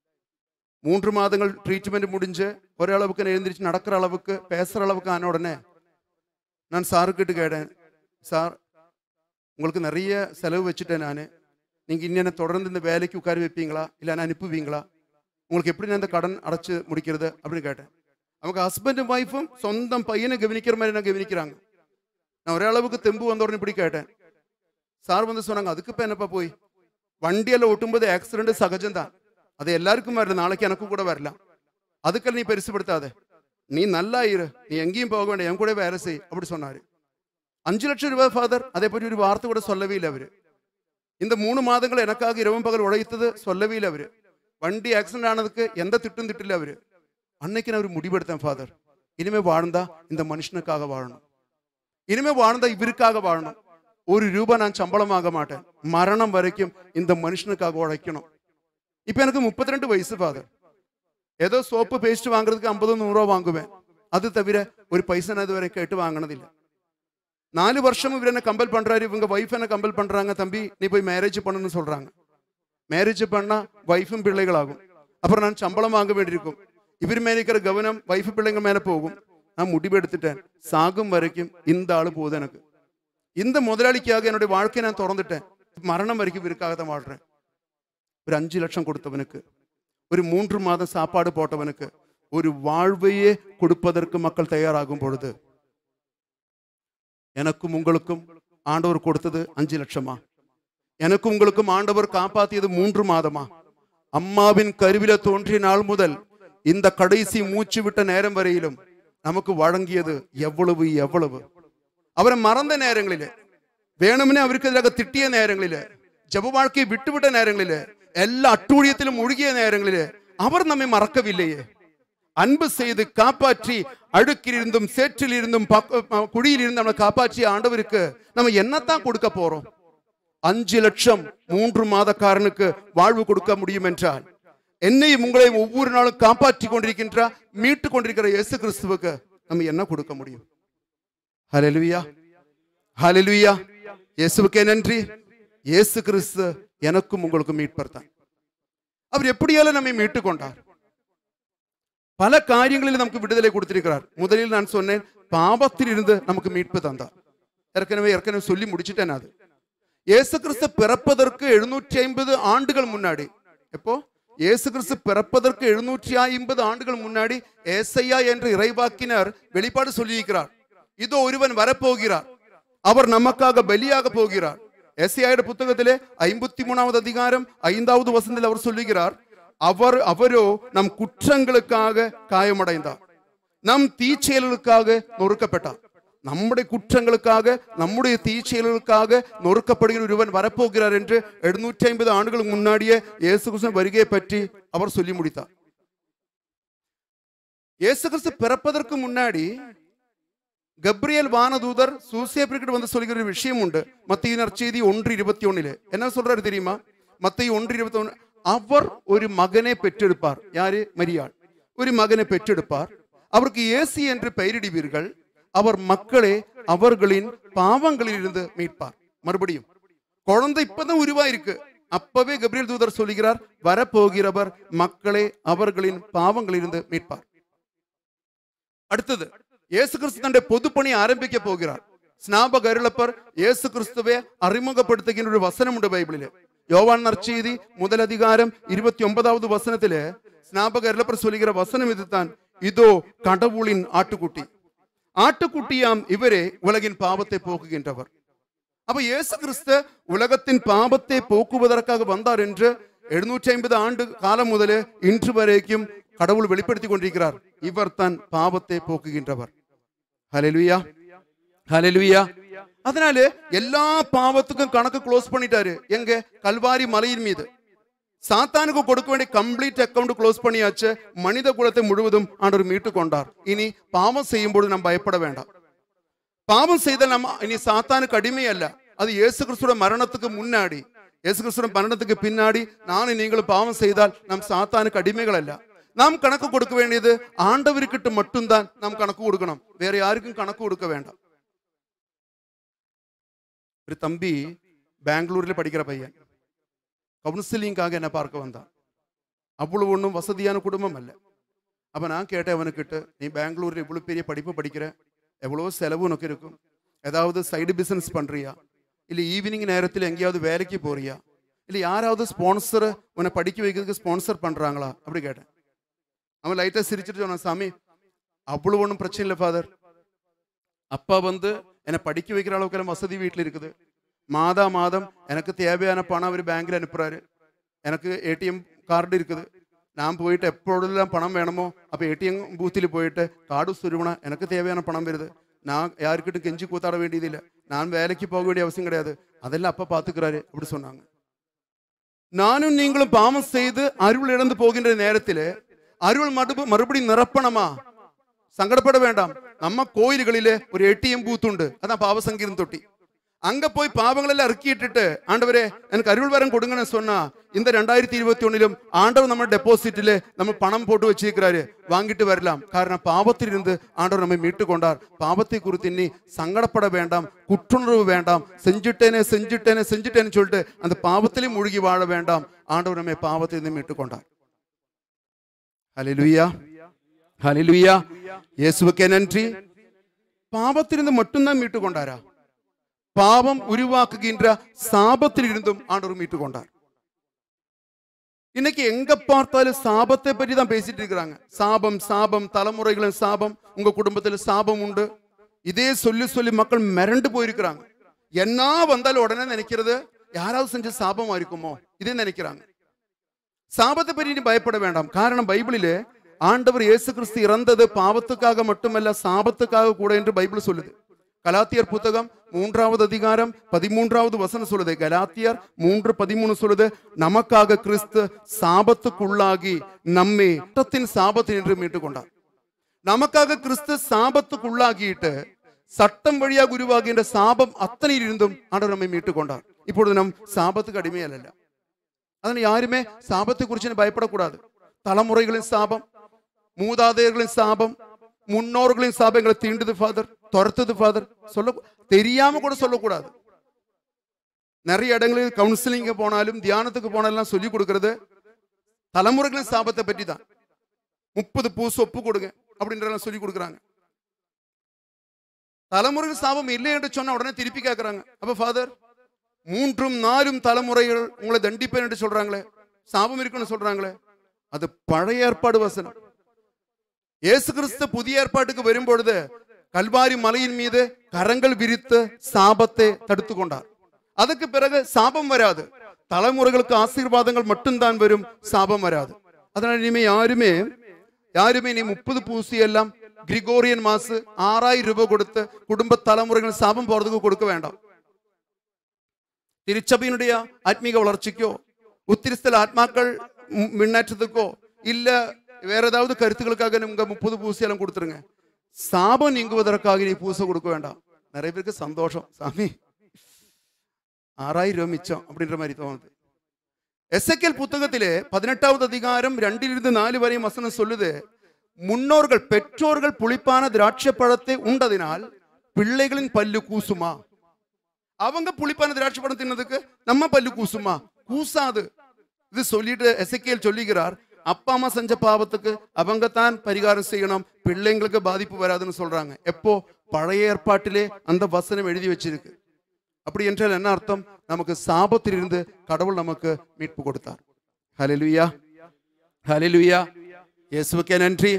மூன்று மாதங்கள் ட்ரீட்மெண்ட் முடிஞ்சு ஒரளவுக்கு நான் எழுந்திரிச்சு நடக்கிற அளவுக்கு பேசுற அளவுக்கு ஆன உடனே நான் சாருக்கிட்ட கேட்டேன் சார் உங்களுக்கு நிறைய செலவு வச்சுட்டேன் நான் நீங்கள் இன்னும் தொடர்ந்து இந்த வேலைக்கு உட்கார வைப்பீங்களா இல்லை நான் அனுப்புவீங்களா உங்களுக்கு எப்படி நான் இந்த கடன் அடைச்சு முடிக்கிறது அப்படின்னு கேட்டேன் அவங்க ஹஸ்பண்டும் ஒய்ஃபும் சொந்தம் பையனை கவனிக்கிற மாதிரி நான் கவனிக்கிறாங்க நான் ஒரே அளவுக்கு தெம்பு வந்த உடனே இப்படி கேட்டேன் சார் வந்து சொன்னாங்க அதுக்கு இப்போ என்னப்பா போய் வண்டியெல்லாம் ஓட்டும்போது ஆக்சிடென்ட் சகஜம்தான் அது எல்லாருக்கும் வரல நாளைக்கு எனக்கும் கூட வரலாம் அதுக்கெல்லாம் நீ பெருசுபடுத்தாத நீ நல்லா இரு நீ எங்கேயும் போக வேண்டாம் என் கூட வேலை செய் அப்படி சொன்னாரு அஞ்சு லட்சம் ரூபாய் ஃபாதர் அதே பற்றி ஒரு வார்த்தை கூட சொல்லவே இல்லை அவரு இந்த மூணு மாதங்கள் எனக்காக இரவும் பகல் உழைத்தது சொல்லவே இல்லை அவரு வண்டி ஆக்சிடென்ட் ஆனதுக்கு எந்த திட்டும் திட்டிല്ല அவரு அன்னைக்கு நான் ஒரு முடிவெடுத்தேன் ஃபாதர் இனிமே வாழ்ந்தா இந்த மனுஷனுக்காக வாழணும் இனிமே வாழ்ந்தா இவருக்காக வாழணும் ஒரு ரூபா நான் சம்பளம் ஆக மாட்டேன் மரணம் வரைக்கும் இந்த மனுஷனுக்காக உழைக்கணும் இப்போ எனக்கு முப்பத்தி ரெண்டு வயசு ஃபாதர் ஏதோ சோப்பு பேஸ்ட் வாங்குறதுக்கு ஐம்பதோ நூறோ வாங்குவேன் அது தவிர ஒரு பைசா நான் இதுவரை கேட்டு வாங்கினதில்லை நாலு வருஷம் இவர் என்ன கம்பல் பண்றாரு இவங்க வைஃப் என்ன கம்பல் பண்றாங்க தம்பி நீ போய் மேரேஜ் பண்ணணும்னு சொல்றாங்க மேரேஜ் பண்ணா வைஃபும் பிள்ளைகளாகும் அப்புறம் நான் சம்பளம் வாங்க வேண்டியிருக்கும் இவர் மேல இருக்கிற கவனம் வைஃப் பிள்ளைங்க மேல போகும் நான் முடிவெடுத்துட்டேன் சாகும் வரைக்கும் இந்த ஆளு போகுது எனக்கு இந்த முதலாளிக்காக என்னுடைய வாழ்க்கையை நான் திறந்துட்டேன் மரணம் வரைக்கும் இவருக்காக தான் வாழ்றேன் ஒரு அஞ்சு லட்சம் கொடுத்தவனுக்கு ஒரு மூன்று மாதம் சாப்பாடு போட்டவனுக்கு ஒரு வாழ்வையே கொடுப்பதற்கு மக்கள் தயாராகும் பொழுது எனக்கும் உங்களுக்கும் ஆண்டவர் கொடுத்தது அஞ்சு லட்சமா எனக்கும் உங்களுக்கும் ஆண்டவர் காப்பாத்தியது மூன்று மாதமா அம்மாவின் கருவில தோன்றிய நாள் முதல் இந்த கடைசி மூச்சு விட்ட நேரம் வரையிலும் நமக்கு வழங்கியது எவ்வளவு எவ்வளவு அவரை மறந்த நேரங்களிலே വേണമെന്ന് അവർക്ക് എതിരാக തിട്ടിയ നേരങ്ങളില് ജപവാഴ്ക്കയെ വിട്ടുവിട്ട നേരങ്ങളില് എല്ലാ അട്ടൂഴിയത്തിലും മുഴുകിയ നേരങ്ങളില് അവർ നമ്മെ മറക്കവില്ലയേ அன்பு செய்து காப்பாற்றி அழுக்கிலிருந்தும் சேற்றிலிருந்தும் பக்க- அஹ் குழியிலிருந்து நம்மளை காப்பாற்றிய ஆண்டவருக்கு நம்ம என்னத்தான் கொடுக்க போறோம் அஞ்சு லட்சம் மூன்று மாதக்காரனுக்கு வாழ்வு கொடுக்க முடியும் என்றால் என்னையும் உங்களையும் ஒவ்வொரு நாளும் காப்பாற்றி கொண்டிருக்கின்ற மீட்டு கொண்டிருக்கிற இயேசு கிறிஸ்துவுக்கு நம்ம என்ன கொடுக்க முடியும் ஹalleluya ஹalleluya இயேசுவுக்கே நன்றி இயேசு கிறிஸ்து எனக்கும் உங்களுக்கும் மீட்பர் தான் அவர் எப்படியாலும் நம்மை மீட்டு கொண்டார் பல காரியங்களில் நமக்கு விடுதலை கொடுத்திருக்கிறார் முதலில் நான் சொன்னேன் பாவத்தில் இருந்து நமக்கு மீட்பு தந்தார் ஏற்கனவே ஏற்கனவே சொல்லி முடிச்சிட்டேன் அது இயேசு கிறிஸ்து பிறப்பதற்கு எழுநூற்றி ஐம்பது ஆண்டுகள் முன்னாடி எப்போ இயேசு கிறிஸ்து பிறப்பதற்கு எழுநூற்றி ஐம்பது ஆண்டுகள் முன்னாடி ஏசையா என்ற இறைவாக்கினர் வெளிப்பாடு சொல்லியிருக்கிறார் இதோ ஒருவன் வரப்போகிறார் அவர் நமக்காக பலியாக போகிறார் ஏசையாയുടെ புத்தகத்திலே ஐம்பத்தி மூணாவது அதிகாரம் ஐந்தாவது வசனத்தில் அவர் சொல்லுகிறார் அவர் அவரோ நம் குற்றங்களுக்காக காயமடைந்தார் நம் தீச்செயல்களுக்காக நொறுக்கப்பட்டார் നമ്മുടെ കുറ്റങ്ങൾക്കാக നമ്മുടെ തീച്ചെയലുകൾക്കാக നൊറുക്കപ്പെടുகிற ഒരുവൻ வரப்போகிறார் என்று எழுநூற்றி ஐம்பது ஆண்டுகளுக்கு முன்னாடியே இயேசு கிறிஸ்து வருகையை பற்றி அவர் சொல்லி முடித்தார் இயேசு கிறிஸ்து பிறப்பதற்கு முன்னாடி கப்ரியல் வானதூதர் சூசேப்பிற்கிட்ட வந்து சொல்கிற ஒரு விஷயம் உண்டு மத்திய நற்செய்தி ஒன்று இருபத்தி ஒண்ணுல என்ன சொல்றாரு தெரியுமா மத்திய ஒன்று இருபத்தி ஒண்ணு அவர் ஒரு மகனை பெற்றெடுப்பார் யாரு மரியாள் ஒரு மகனை பெற்றெடுப்பார் அவருக்கு இயேசு என்று பெயரிடுவீர்கள் அவர் மக்களை அவர்களின் பாவங்களில் இருந்து மீட்பார் மறுபடியும் குழந்தை இப்பதான் உருவாயிருக்கு அப்பவே கப்ரியல் தூதர் சொல்லுகிறார் வரப்போகிறவர் மக்களை அவர்களின் பாவங்களிலிருந்து மீட்பார் அடுத்தது இயேசு கிறிஸ்து தன்னுடைய பொதுப்பணி ஆரம்பிக்க போகிறார் ஸ்நாபக அருளப்பர் இயேசு கிறிஸ்துவை அறிமுகப்படுத்துகின்ற ஒரு வசனம் உண்டு பைபிளிല് யோவான் நற்செய்தி முதல் அதிகாரம் இருபத்தி ஒன்பதாவது வசனத்திலே ஸ்நாபக அருளப்பர் சொல்லுகிற வசனம் இதுதான் இதோ கடவுளின் ஆட்டுக்குட்டி ஆட்டுக்குட்டியாம் இவரே உலகின் பாவத்தை போக்குகின்றவர் அப்ப இயேசு கிறிஸ்து உலகத்தின் பாவத்தை போக்குவதற்காக வந்தார் என்று எழுநூற்றி ஐம்பது ஆண்டு காலம் முதலே இன்று வரைக்கும் கடவுள் வெளிப்படுத்தி கொண்டிருக்கிறார் இவர் தன் பாவத்தை போக்குகின்றவர் ஹalleluya ஹalleluya அதனால எல்லா பாவத்துக்கும் கணக்கு க்ளோஸ் பண்ணிட்டாரு எங்க கல்வாரி மலையின் மீது சாத்தானுக்கு கொடுக்க வேண்டிய கம்ப்ளீட் அக்கவுண்ட் க்ளோஸ் பண்ணியாச்சு மனித குலத்தை முழுவதும் ஆண்டவர் மீட்டு கொண்டார் இனி பாவம் செய்யும் பொழுது நாம் பயப்பட வேண்டாம் பாவம் செய்தால் நம்ம இனி சாத்தானுக்கு அடிமையல்ல அது இயேசு கிறிஸ்துவோட மரணத்துக்கு முன்னாடி இயேசு கிறிஸ்துவோட மரணத்துக்கு பின்னாடி நானும் நீங்களும் பாவம் செய்தால் நாம் சாத்தானுக்கு அடிமைகள் அல்ல நாம் கணக்கு கொடுக்க வேண்டியது ஆண்டவருக்கிட்ட மட்டும்தான் நாம் கணக்கு கொடுக்கணும் வேற யாருக்கும் கணக்கு கொடுக்க வேண்டாம் ஒரு தம்பி பெங்களூர்ல படிக்கிற பையன் கவுன்சிலிங்காக என்ன பார்க்க வந்தான் அவ்வளவு ஒன்றும் வசதியான குடும்பம் அல்ல அப்ப நான் கேட்டேன் அவனுக்கிட்ட நீ பெங்களூர்ல இவ்வளவு பெரிய படிப்பு படிக்கிற எவ்வளவோ செலவு உனக்கு இருக்கும் ஏதாவது சைடு பிசினஸ் பண்றியா இல்ல ஈவினிங் நேரத்தில் எங்கேயாவது வேலைக்கு போறியா இல்ல யாராவது ஸ்பான்சர் உன்னை படிக்க வைக்கிறதுக்கு ஸ்பான்சர் பண்றாங்களா அப்படி கேட்டேன் அவன் லைட்டா சிரிச்சிட்டு சொன்னான் சாமி அவ்வளவு ஒன்றும் பிரச்சனை இல்லை ஃபாதர் அப்பா வந்து என்னை படிக்க வைக்கிற அளவுக்கு வசதி வீட்டில் இருக்குது மாதா மாதம் எனக்கு தேவையான பணம் அவர் பேங்க்ல அனுப்புறாரு எனக்கு ஏடிஎம் கார்டு இருக்குது நான் போயிட்டு எப்பொழுதெல்லாம் பணம் வேணுமோ அப்போ ஏடிஎம் பூத்தில் போயிட்டு கார்டு சுருவனா எனக்கு தேவையான பணம் வருது நான் யாருக்கிட்டும் கெஞ்சி கூத்தாட வேண்டியதில்லை நான் வேலைக்கு போக வேண்டிய அவசியம் கிடையாது அதெல்லாம் அப்பா பார்த்துக்கிறாரு அப்படி சொன்னாங்க நானும் நீங்களும் பாவம் செய்து அருள் இழந்து போகின்ற நேரத்தில் அருள் மறுப மறுபடியும் நிரப்பணமா சங்கடப்பட வேண்டாம் நம்ம கோயில்களிலே ஒரு ஏடிஎம் பூத் உண்டு அதான் பாவசங்கீதம் தொட்டி அங்க போய் பாவங்கள் எல்லாம் இறக்கிட்டு ஆண்டவரே எனக்கு அருள் வரம் கொடுங்கன்னு சொன்னா இந்த ரெண்டாயிரத்தி இருபத்தி ஒண்ணிலும் ஆண்டவர் நம்ம டெபாசிட்ல நம்ம பணம் போட்டு வச்சிருக்கிறாரு வாங்கிட்டு வரலாம் காரணம் பாவத்தில் இருந்து ஆண்டவர் நம்மை மீட்டு கொண்டார் பாவத்தை குறித்து இனி சங்கடப்பட வேண்டாம் குற்றுணர்வு வேண்டாம் செஞ்சுட்டேனே செஞ்சுட்டேனே செஞ்சுட்டேன்னு சொல்லிட்டு அந்த பாவத்திலே மூழ்கி வாழ வேண்டாம் ஆண்டவர் நம்மை பாவத்திலிருந்து மீட்டு கொண்டார் ஹalleluya ஹalleluya இயேசுவுக்கே நன்றி பாவத்திலிருந்து மட்டும்தான் மீட்டு கொண்டாரா பாவம் உருவாக்குகின்ற சாபத்திலிருந்தும் ஆண்டவர் மீட்டு கொண்டார் இன்னைக்கு எங்க பார்த்தாலும் சாபத்தை பற்றி தான் பேசிட்டு இருக்கிறாங்க சாபம் சாபம் தலைமுறைகளின் சாபம் உங்க குடும்பத்துல சாபம் உண்டு இதே சொல்லி சொல்லி மக்கள் மிரண்டு போயிருக்கிறாங்க என்ன வந்தாலும் உடனே நினைக்கிறது யாராவது செஞ்ச சாபமா இருக்குமோ இதே நினைக்கிறாங்க சாபத்தை பற்றி நீ பயப்பட வேண்டாம் காரணம் பைபிளிலே ஆண்டவர் இயேசு கிறிஸ்து இறந்தது பாவத்துக்காக மட்டுமல்ல சாபத்துக்காக கூட என்று பைபிள் சொல்லுது கலாத்தியர் புத்தகம் மூன்றாவது அதிகாரம் பதிமூன்றாவது வசனம் சொல்லுது கலாத்தியர் மூன்று பதிமூணு சொல்லுது நமக்காக கிறிஸ்து சாபத்துக்குள்ளாகி நம்மை சட்டத்தின் சாபத்தில் என்று மீட்டு கொண்டார் நமக்காக கிறிஸ்து சாபத்துக்குள்ளாகிட்டு சட்டம் வழியாக உருவாகின்ற சாபம் அத்தனையில் இருந்தும் ஆண்டவர் நம்மை மீட்டு கொண்டார் இப்பொழுது நம் சாபத்துக்கு அடிமையல்ல அதனால யாருமே சாபத்தை குறித்து பயப்படக்கூடாது தலைமுறைகளின் சாபம் மூதாதையர்களின் சாபம் முன்னோர்களின் சாபம் எங்களை தீண்டுது ஃபாதர் துரத்துது ஃபாதர் சொல்ல தெரியாம கூட சொல்லக்கூடாது நிறைய இடங்களில் கவுன்சிலிங்க போனாலும் தியானத்துக்கு போனாலும் சொல்லி கொடுக்கறது தலைமுறைகளின் சாபத்தை பற்றி தான் முப்பது பூசு ஒப்பு கொடுங்க அப்படின்றதெல்லாம் சொல்லி கொடுக்குறாங்க தலைமுறைகள் சாபம் இல்லை என்று சொன்னா உடனே திருப்பி கேட்கறாங்க அப்ப ஃபாதர் மூன்றும் நாலும் தலைமுறைகள் உங்களை தண்டிப்பேன் என்று சொல்றாங்களே சாபம் இருக்குன்னு சொல்றாங்களே அது பழைய ஏற்பாடு வசனம் இயேசு கிறிஸ்து புதிய ஏற்பாட்டுக்கு வரும்பொழுது கல்வாரி மலையின் மீது கரங்கள் விரித்து சாபத்தை தடுத்து கொண்டார் அதுக்கு பிறகு சாபம் வராது தலைமுறைகளுக்கு ஆசீர்வாதங்கள் மட்டும்தான் வரும் சாபம் வராது அதனால இனிமே யாருமே யாருமே நீ முப்பது பூசி எல்லாம் கிரிகோரியன் மாசு ஆறாயிரம் ரூபாய் கொடுத்து குடும்ப தலைமுறைகள் சாபம் போறதுக்கு கொடுக்க வேண்டாம் திருச்சபையினுடைய ஆத்மீக வளர்ச்சிக்கோ உத்திரிஸ்தல் ஆத்மாக்கள் மு- முன்னேற்றத்துக்கோ இல்ல வேற ஏதாவது கருத்துக்களுக்காக நீங்க முப்பது பூசையெல்லாம் கொடுத்துருங்க சாபம் நீங்குவதற்காக நீ பூசை கொடுக்க வேண்டாம் நிறைய பேருக்கு சந்தோஷம் சாமி ஆறாயிரம் ரூபாய் மிச்சம் அப்படின்ற மாதிரி தோணுது எஸ்எக்கேல் புத்தகத்திலே பதினெட்டாவது அதிகாரம் ரெண்டிலிருந்து நாலு வரையும் வசனம் சொல்லுது முன்னோர்கள் பெற்றோர்கள் புளிப்பான திராட்சை பழத்தை உண்டதினால் பிள்ளைகளின் பல்லு கூசுமா அவங்க புளிப்பான திராட்சை பழம் தின்னதுக்கு நம்ம பல்லு கூசுமா கூசாது இது சொல்லிட்டு எசக்கியல் சொல்லுகிறார் அப்பா அம்மா செஞ்ச பாவத்துக்கு அவங்க தான் பரிகாரம் செய்யணும் பிள்ளைங்களுக்கு பாதிப்பு வராதுன்னு சொல்றாங்க எப்போ பழைய ஏற்பாட்டிலே அந்த வசனம் எழுதி வச்சிருக்கு அப்படி என்றால் என்ன அர்த்தம் நமக்கு சாபத்திலிருந்து கடவுள் நமக்கு மீட்பு கொடுத்தார் ஹalleluya ஹalleluya இயேசுவுக்கே நன்றி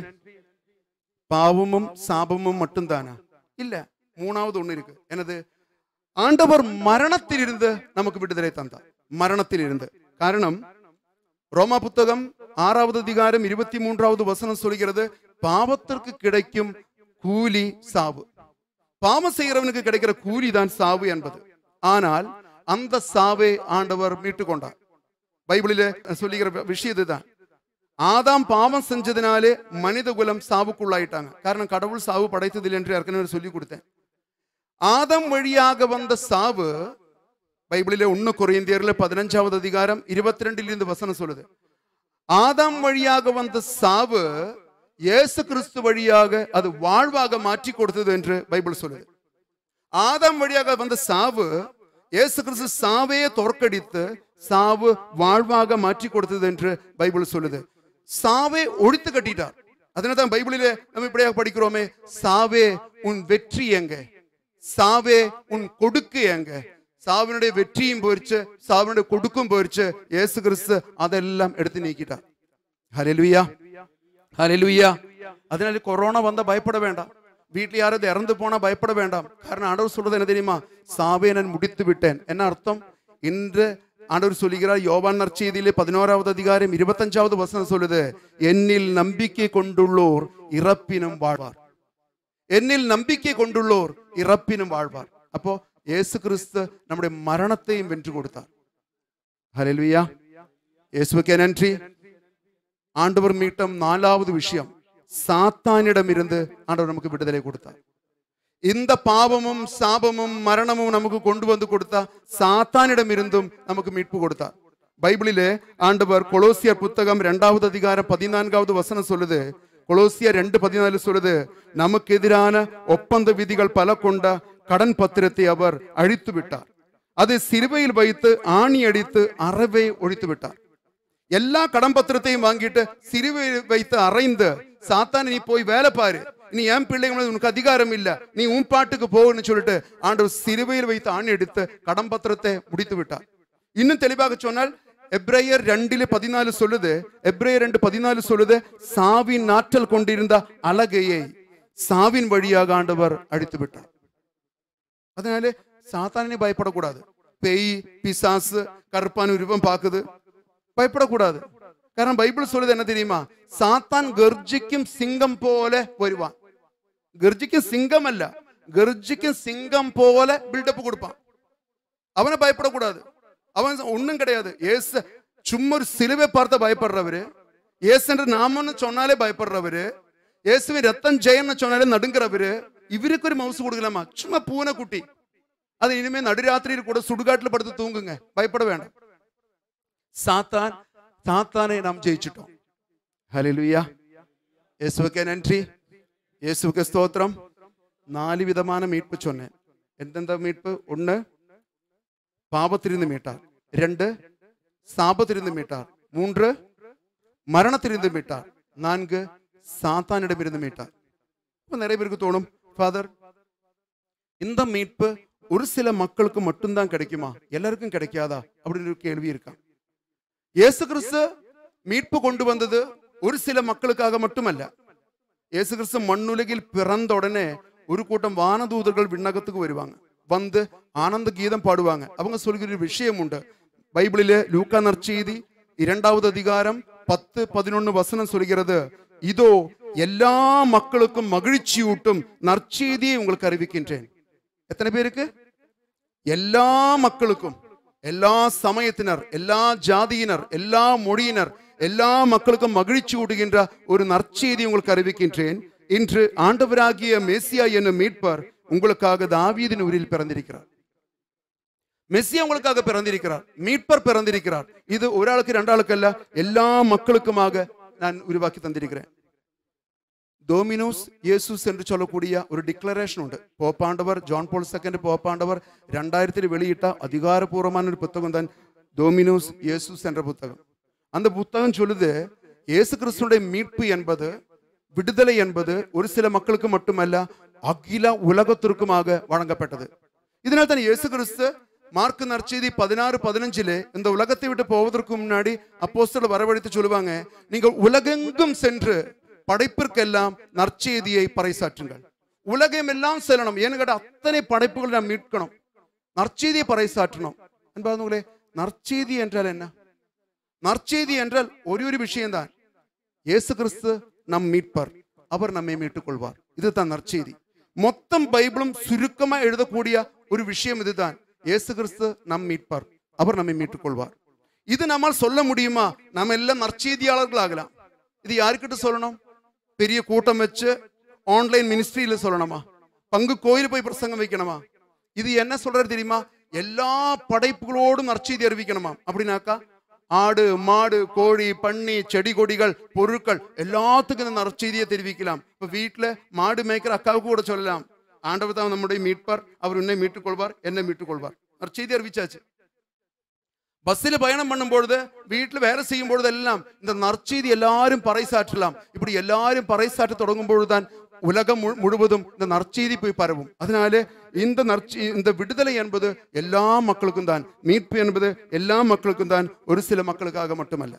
பாவமும் சாபமும் மட்டும்தானா இல்ல மூணாவது ஒண்ணு இருக்கு என்னது ஆண்டவர் மரணத்திலிருந்து நமக்கு விடுதலை தந்தார் மரணத்திலிருந்து காரணம் ரோமா புத்தகம் ஆறாவது அதிகாரம் இருபத்தி மூன்றாவது வசனம் சொல்கிறது பாவத்திற்கு கிடைக்கும் கூலி சாவு பாவம் செய்கிறவனுக்கு கிடைக்கிற கூலி தான் சாவு என்பது ஆனால் அந்த சாவை ஆண்டவர் மீட்டு கொண்டார் பைபிளில சொல்லுகிற விஷயம் இதுதான் ஆதாம் பாவம் செஞ்சதுனாலே மனித குலம் சாவுக்குள்ளாயிட்டாங்க காரணம் கடவுள் சாவு படைத்ததில்லை என்று ஏற்கனவே சொல்லி கொடுத்தேன் ஆதம் வழியாக வந்த சாவு பைபிளிலே ஒன்னு குறைந்தியர்ல பதினஞ்சாவது அதிகாரம் இருபத்தி ரெண்டிலிருந்து வசனம் சொல்லுது ஆதாம் வழியாக வந்த சாவு இயேசு கிறிஸ்து வழியாக அது வாழ்வாக மாற்றி கொடுத்தது என்று பைபிள் சொல்லுது ஆதாம் வழியாக வந்த சாவு இயேசு கிறிஸ்து சாவையே தோற்கடித்து சாவு வாழ்வாக மாற்றி கொடுத்தது என்று பைபிள் சொல்லுது சாவை ஒழித்து கட்டிட்டார் அதனால தான் பைபிளிலே நம்ம இப்படியாக படிக்கிறோமே சாவே உன் வெற்றி எங்க சாவே உன் கொடுக்கு எங்க சாவினுடைய வெற்றியும் போயிடுச்சு சாவினுடைய கொடுக்கும் போயிடுச்சு இயேசு கிறிஸ்து அதெல்லாம் எடுத்து நீக்கிட்டார் ஹalleluya ஹalleluya அதனால கொரோனா வந்தா பயப்பட வேண்டாம் வீட்டில் யாராவது இறந்து போனா பயப்பட வேண்டாம் காரணம் ஆண்டவர் சொல்றது என்ன தெரியுமா சாவே நான் முடித்து விட்டேன் என்ன அர்த்தம் இன்று ஆண்டவர் சொல்லுகிறார் யோவான் நற்செய்தியிலே பதினோராவது அதிகாரம் இருபத்தஞ்சாவது வசனம் சொல்லுது என்னில் நம்பிக்கை கொண்டுள்ளோர் இறப்பினும் வாழ்வார் என்னில் நம்பிக்கை கொண்டுள்ளோர் இறப்பினும் வாழ்வார் அப்போ இயேசு கிறிஸ்து நம்முடைய மரணத்தையும் வென்று கொடுத்தார் ஹalleluya இயேசுவுக்கே நன்றி ஆண்டவர் மீட்டம் நாலாவது விஷயம் சாத்தானிடமிருந்து ஆண்டவர் நமக்கு விடுதலை கொடுத்தார் இந்த பாவமும் சாபமும் மரணமும் நமக்கு கொண்டு வந்து கொடுத்தா சாத்தானிடம் இருந்தும் நமக்கு மீட்பு கொடுத்தார் பைபிளிலே ஆண்டவர் கொலோசியர் புத்தகம் இரண்டாவது அதிகாரம் பதினான்காவது வசனம் சொல்லுது கொலோசியர் ரெண்டு பதினாலு சொல்லுது நமக்கு எதிரான ஒப்பந்த விதிகள் பல கொண்ட கடன் பத்திரத்தை அவர் அழித்து விட்டார் அதை சிறுவையில் வைத்து ஆணி அடித்து அறவே ஒழித்து விட்டார் எல்லா கடன் பத்திரத்தையும் வாங்கிட்டு சிறுவை வைத்து அரைந்து சாத்தான் நீ போய் வேலை பாரு நீ என் பிள்ளைங்க உனக்கு அதிகாரம் இல்ல நீ உன் பாட்டுக்கு போகணும்னு சொல்லிட்டு ஆண்டவர் சிலுவையில் வைத்து ஆணி எடுத்து கடன் பத்திரத்தை முடித்து விட்டார் இன்னும் தெளிவாக சொன்னால் எப்ரேயர் ரெண்டிலே பதினாலு சொல்லுது எப்ரேயர் ரெண்டு பதினாலு சொல்லுது சாவின் நாற்றல் கொண்டிருந்த அழகையை சாவின் வழியாக ஆண்டவர் அழித்து விட்டார் அதனால சாத்தானே பயப்படக்கூடாது பேய் பிசாசு கருப்பான உருவம் பாக்குது பயப்படக்கூடாது കാരണം ബൈബിൾ சொல்லுது என்ன தெரியுமா സാത്താൻ ഗർജിക്കും സിംഗം പോലെ വരുവാൻ ഗർജിക്കും സിംഗമല്ല ഗർജിക്കും സിംഗം പോലെ ബിൽഡപ്പ് കൊടുപ്പാൻ அவனை பயப்படக்கூடாது அவன் ஒண்ணும் கிடையாது ஏசு சும்மா ஒரு சிலுவை பார்த்து பயப்படுறவரு ஏசுன்ற நாமன்னு சொன்னாலே பயப்படுறவரு இயேசுவின் ரத்தம் ஜெயம்னு சொன்னாலே நடுங்கிறவரு இவருக்கு ஒரு மவுசு கொடுக்கலாமா சும்மா பூனை குட்டி அது இனிமே நடுராத்திரியில் கூட சுடுகாட்டுல படுத்து தூங்குங்க பயப்பட வேண்டாம் சாத்தான் சாத்தானை நாம் ஜெயிச்சிட்டோம் ഹല്ലേലൂയ യേശുവൊക്കെ നன்றി യേശുവൊക്കെ സ്തോത്രം നാല് വിധமான மீட்பு சொன்னேன் எந்தெந்த மீட்பு ஒன்று பாவத்திலிருந்து மீட்டார் ரெண்டு சாபத்திலிருந்து மீட்டார் மூன்று மரணத்திலிருந்து மீட்டார் நான்கு சாத்தானிடமிருந்து மீட்டார் இப்போ நிறைய பேருக்கு தோணும் ஃபாதர் இந்த மீட்பு ஒரு சில மக்களுக்கு மட்டும்தான் கிடைக்குமா எல்லாருக்கும் கிடைக்காதா அப்படின்னு ஒரு கேள்வி இருக்கா இயேசு கிறிஸ்து மீட்பு கொண்டு வந்தது ஒரு சில மக்களுக்காக மட்டுமல்ல இயேசு கிறிஸ்து மண்ணுலகில் பிறந்த உடனே ஒரு கூட்டம் வானதூதர்கள் விண்ணகத்துக்கு வருவாங்க வந்து ஆனந்த கீதம் பாடுவாங்க அவங்க சொல்கிற ஒரு விஷயம் உண்டு பைபிளிலே லூக்கா நற்செய்தி இரண்டாவது அதிகாரம் பத்து பதினொன்னு வசனம் சொல்கிறது இதோ எல்லா மக்களுக்கும் மகிழ்ச்சியூட்டும் நற்செய்தியை உங்களுக்கு அறிவிக்கின்றேன் எத்தனை பேருக்கு எல்லா மக்களுக்கும் எல்லா சமயத்தினர் எல்லா ஜாதியினர் எல்லா மொழியினர் எல்லா மக்களுக்கும் மகிழ்ச்சி ஊட்டுகின்ற ஒரு நற்செய்தி உங்களுக்கு அறிவிக்கின்றேன் இன்று ஆண்டவராகிய மேசியா என்னும் மீட்பர் உங்களுக்காக தாவீதின் ஊரில் பிறந்திருக்கிறார் மெஸ்ஸியா உங்களுக்காக பிறந்திருக்கிறார் மீட்பர் பிறந்திருக்கிறார் இது ஒரு ஆளுக்கு ரெண்டாளுக்கு அல்ல எல்லா மக்களுக்குமாக நான் உருவாக்கி தந்திருக்கிறேன் ഡോമിനോസ് യേസുസ് എന്ന് ചൊല്ലക്കൂടിയ ഒരു ഡിക്ലറേഷൻ ഉണ്ട് പോപ്പാണ്ടവർ ജോൺ പോൾ സെക്കൻഡ് പോപ്പാണ്ടവർ രണ്ടായിരത്തിൽ വെളിയിട്ട അധികാരപൂർവമായ ഒരു പുസ്തകം താൻ ഡോമിനോസ് യേസുസ് என்ற புத்தகம் அந்த புத்தகம் சொல்லுது இயேசு கிறிஸ்துடைய மீட்பு என்பது விடுதலை என்பது ஒரு சில மக்களுக்கு மட்டுமல்ல அகில உலகத்திற்குமாக வழங்கப்பட்டது இதனால் தான் இயேசு கிறிஸ்து மார்க் நற்செய்தி பதினாறு பதினஞ்சிலே இந்த உலகத்தை விட்டு போவதற்கு முன்னாடி அப்போஸ்தலர் வரவழைத்து சொல்லுவாங்க நீங்கள் உலகெங்கும் சென்று படைப்பிற்கெல்லாம் நற்செய்தியை பறைசாற்றுங்கள் உலகம் எல்லாம் செல்லணும் ஏன்னு கேட்டா அத்தனை படைப்புகளை நாம் மீட்கணும் நற்செய்தியை பறைசாற்றணும் அன்பாதவங்களே நற்செய்தி என்றால் என்ன நற்செய்தி என்றால் ஒரு ஒரு விஷயம்தான் இயேசு கிறிஸ்து நம் மீட்பர் அவர் நம்மை மீட்டுக் கொள்வார் இதுதான் நற்செய்தி மொத்தம் பைபிளும் சுருக்கமா எழுதக்கூடிய ஒரு விஷயம் இதுதான் இயேசு கிறிஸ்து நம் மீட்பர் அவர் நம்மை மீட்டுக் கொள்வார் இது நம்மால் சொல்ல முடியுமா நம்ம எல்லாம் நற்செய்தியாளர்கள் ஆகலாம் இது யாருக்கிட்ட சொல்லணும் பெரிய கூட்டம் வச்சு ஆன்லைன் மினிஸ்ட்ரியில சொல்லணுமா பங்கு கோயில் போய் பிரசங்கம் வைக்கணுமா இது என்ன சொல்றது தெரியுமா எல்லா படைப்புகளோடும் நற்செய்தி அறிவிக்கணுமா அப்படின்னாக்கா ஆடு மாடு கோழி பன்னி செடி கொடிகள் பொருட்கள் எல்லாத்துக்கும் இந்த நற்செய்தியை தெரிவிக்கலாம் இப்ப வீட்டுல மாடு மேய்க்கிற அக்காவுக்கு கூட சொல்லலாம் ஆண்டவர் தான் நம்முடைய மீட்பார் அவர் உன்னை மீட்டுக் கொள்வார் என்னை மீட்டுக் கொள்வார் நற்செய்தி அறிவிச்சாச்சு பஸ்ஸில் பயணம் பண்ணும்பொழுது வீட்டில் வேலை செய்யும் பொழுதெல்லாம் இந்த நற்செய்தி எல்லாரும் பறைசாற்றலாம் இப்படி எல்லாரும் பறைசாற்ற தொடங்கும் பொழுதுதான் உலகம் மு- முழுவதும் இந்த நற்செய்தி போய் பரவும் அதனால இந்த நற்செய் இந்த விடுதலை என்பது எல்லா மக்களுக்கும் தான் மீட்பு என்பது எல்லா மக்களுக்கும் தான் ஒரு சில மக்களுக்காக மட்டுமல்ல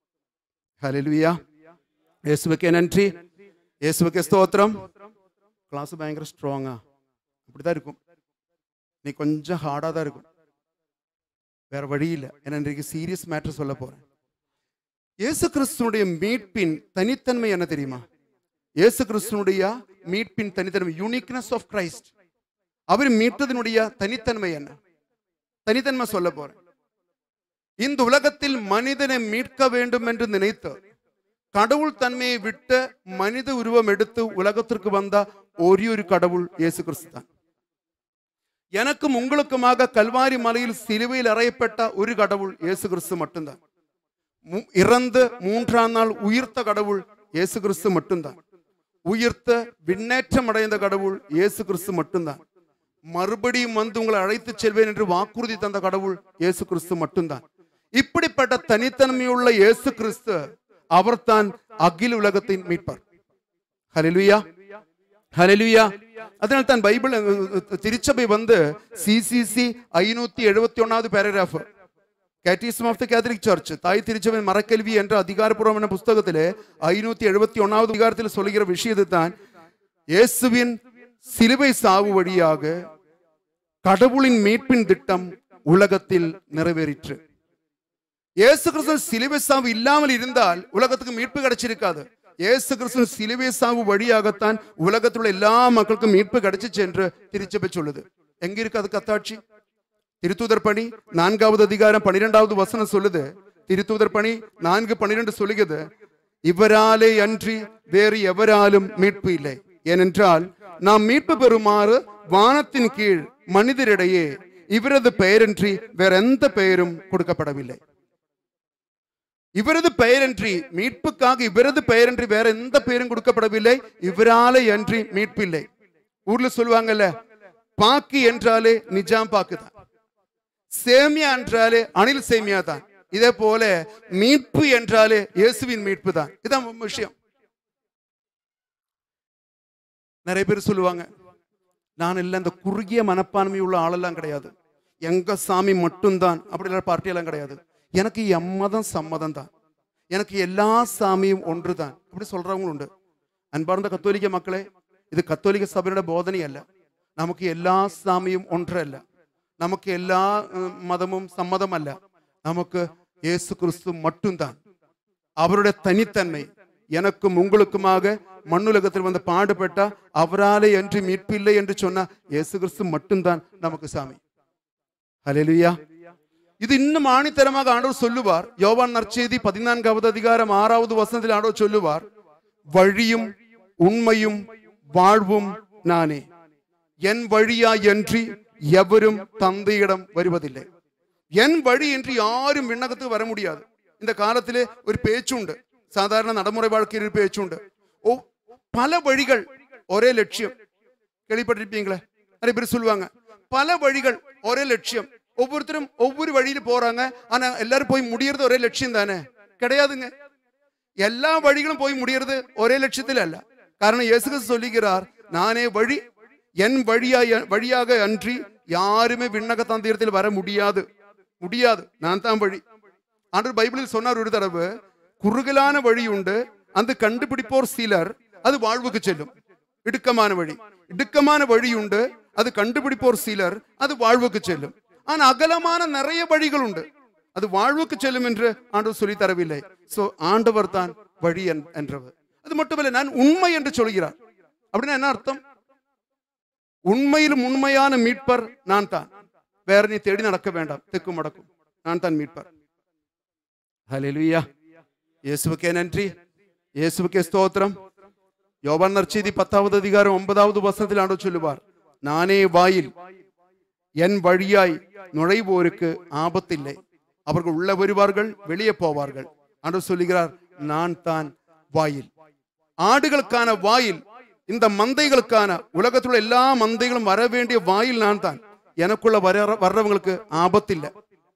ஹalleluya இயேசுவுக்கே நன்றி இயேசுவுக்கே ஸ்தோத்திரம் கிளாஸ் பயங்கர ஸ்ட்ராங்கா அப்படிதான் இருக்கும் நீ கொஞ்சம் ஹார்டாக தான் இருக்கும் வேற வழி இல்லை ஏன்னா இன்றைக்கு சீரியஸ் மேட்டர் சொல்ல போறேன் இயேசு கிறிஸ்துனுடைய மீட்பின் தனித்தன்மை என்ன தெரியுமா இயேசு கிறிஸ்துனுடைய மீட்பின் தனித்தன்மை யூனிக்னஸ் ஆஃப் கிரைஸ்ட் அவர் மீட்டதனுடைய தனித்தன்மை என்ன தனித்தன்மை சொல்ல போறேன் இந்த உலகத்தில் மனிதனை மீட்க வேண்டும் என்று நினைத்து கடவுள் தன்மையை விட்டு மனித உருவம் எடுத்து உலகத்திற்கு வந்த ஒரே ஒரு கடவுள் இயேசு கிறிஸ்து தான் எனக்கும் உங்களுக்குமாக கல்வாரி மலையில் சிலுவையில் அறையப்பட்ட ஒரு கடவுள் இயேசு கிறிஸ்து மட்டும்தான் மு- இறந்து மூன்றாம் நாள் உயிர்த்த கடவுள் இயேசு கிறிஸ்து மட்டும்தான் உயிர்த்த விண்ணேற்றம் அடைந்த கடவுள் இயேசு கிறிஸ்து மட்டும்தான் மறுபடியும் வந்து உங்களை அழைத்துச் செல்வேன் என்று வாக்குறுதி தந்த கடவுள் இயேசு கிறிஸ்து மட்டும்தான் இப்படிப்பட்ட தனித்தன்மையுள்ள இயேசு கிறிஸ்து அவர்தான் அகில உலகத்தின் மீட்பர் ഹലലുയ ഹലലുയ അതിനാൽ താൻ ബൈബിൾ തിരിച്ചബൈ വന്ന് സി സി സി ஐநூத்தி எழுபத்தி ஒன்னாவது paragraph catechism of the Catholic Church தாய் திருச்சபை மரக்கல்வி என்ற அதிகாரப்பூர்வமான புஸ்தகத்திலே ஐநூத்தி எழுபத்தி ஒன்னாவது அதிகாரத்தில் சொல்லுகிற விஷயத்தை தான் இயேசுவின் சிலுவை சாவு வழியாக கடவுளின் மீட்பின் திட்டம் உலகத்தில் நிறைவேறிற்று இயேசு கிறிஸ்து சிலுவை சாவு இல்லாமல் இருந்தால் உலகத்துக்கு மீட்பு கிடைச்சிருக்காது இயேசு கிறிஸ்து சிலுவை சாவு வழியாகத்தான் உலகத்தில் உள்ள எல்லா மக்களுக்கும் மீட்பு கிடைச்சிச்சு என்று திருச்சபை சொல்லுது எங்க இருக்கு அது கத்தாட்சி திருத்தூதர் பணி நான்காவது அதிகாரம் பனிரெண்டாவது வசனம் சொல்லுது திருத்தூதர் பணி நான்கு பனிரெண்டு சொல்லுகிறது இவராலே அன்றி வேறு எவராலும் மீட்பு இல்லை ஏனென்றால் நாம் மீட்பு பெறுமாறு வானத்தின் கீழ் மனிதரிடையே இவரது பெயரின்றி வேற எந்த பெயரும் கொடுக்கப்படவில்லை இவரது பெயரன்றி மீட்புக்காக இவரது பெயரன்றி வேற எந்த பெயரும் கொடுக்கப்படவில்லை இவராலே அன்றி மீட்பில்லை ஊர்ல சொல்லுவாங்கல்ல பாக்கு என்றாலே நிஜாம் பாக்கு தான் சேமியா என்றாலே அணில் சேமியா தான் இதே போல மீட்பு என்றாலே இயேசுவின் மீட்பு தான் இதான் விஷயம் நிறைய பேர் சொல்லுவாங்க நான் இல்லை இந்த குறுகிய மனப்பான்மை உள்ள ஆளெல்லாம் கிடையாது எங்க சாமி மட்டும்தான் அப்படி பார்ட்டியெல்லாம் கிடையாது எனக்கு எம்மதம் சம்மதம் தான் எனக்கு எல்லா சாமியும் ஒன்று தான் அப்படி சொல்றவங்களும் உண்டு அன்பார்ந்த கத்தோலிக்க மக்களே இது கத்தோலிக்க சபைയുടെ ബോധനയല്ല നമുക്ക് എല്ലാ സാമിയും ഒன்றല്ല നമുക്ക് എല്ലാ ഉം, മതമും സമ്മതമല്ല നമുക്ക് இயேசு கிறிஸ்து மட்டும்தான் அவருடைய தனித்தன்மை எனக்கும் உங்களுக்குமாக மண்ணுலகத்தில் வந்து பாடுபட்ட அவராலே என்று மீட்பில்லை என்று சொன்ன இயேசு கிறிஸ்து மட்டும்தான் நமக்கு சாமி ஹalleluya இது இன்னும் ஆணித்தரமாக ஆண்டவர் சொல்லுவார் யோவான் நற்செய்தி பதினான்காவது அதிகாரம் ஆறாவது வசனத்தில் ஆண்டவர் சொல்லுவார் வழியும் உண்மையும் வாழ்வும் நானே என் வழியா என்று எவரும் தந்தையிடம் வருவதில்லை என் வழி என்று யாரும் விண்ணகத்துக்கு வர முடியாது இந்த காலத்திலே ஒரு பேச்சுண்டு சாதாரண நடைமுறை வாழ்க்கையில் ஒரு பேச்சுண்டு ஓ பல வழிகள் ஒரே லட்சியம் கேள்விப்பட்டிருப்பீங்களே நிறைய பேர் சொல்லுவாங்க பல வழிகள் ஒரே லட்சியம் ஒவ்வொருத்தரும் ஒவ்வொரு வழியில போறாங்க ஆனா எல்லாரும் போய் முடியறது ஒரே லட்சியம் தானே கிடையாதுங்க எல்லா வழிகளும் போய் முடியறது ஒரே லட்சியத்தில் அல்ல காரணம் இயேசு கிறிஸ்து சொல்லுகிறார் நானே வழி என் வழியா வழியாக அன்றி யாருமே விண்ணக தந்திரத்தில் வர முடியாது முடியாது நான் தான் வழி ஆண்டவர் பைபிளில் சொன்னார் ஒரு தடவை குறுகலான வழி உண்டு அந்த கண்டுபிடிப்போர் சிலர் அது வாழ்வுக்கு செல்லும் இடுக்கமான வழி இடுக்கமான வழி உண்டு அது கண்டுபிடிப்போர் சிலர் அது வாழ்வுக்கு செல்லும் ஆனா அகலமான நிறைய வழிகள் உண்டு அது வாழ்வுக்கு செல்லும் என்று ஆண்டவர் சொல்லி தரவில்லை சோ ஆண்டவர் தான் வழி என்- என்றவர் அது மட்டுமல்ல நான் உண்மை என்று சொல்கிறார் அப்படின்னா என்ன அர்த்தம் உண்மையிலும் உண்மையான மீட்பர் நான் தான் வேற நீ தேடி நடக்க வேண்டாம் தெக்கு மடக்கும் நான் தான் மீட்பர் ஹalleluya இயேசுவுக்கே நன்றி இயேசுவுக்கே ஸ்தோத்திரம் யோவான் நற்செய்தி பத்தாவது அதிகாரம் ஒன்பதாவது வசனத்தில் ஆண்டவர் சொல்லுவார் நானே வாயில் என் வழியாய் நுழைவோருக்கு ஆபத்தில்லை அவர்கள் உள்ள வருவார்கள் வெளியே போவார்கள் ஆண்டவர் சொல்லுகிறார் நான் தான் வாயில் ஆடுகளுக்கான வாயில் இந்த மந்தைகளுக்கான உலகத்தில் உள்ள எல்லா மந்தைகளும் வர வேண்டிய வாயில் நான் தான் எனக்குள்ள வர வர்றவங்களுக்கு ஆபத்தில்லை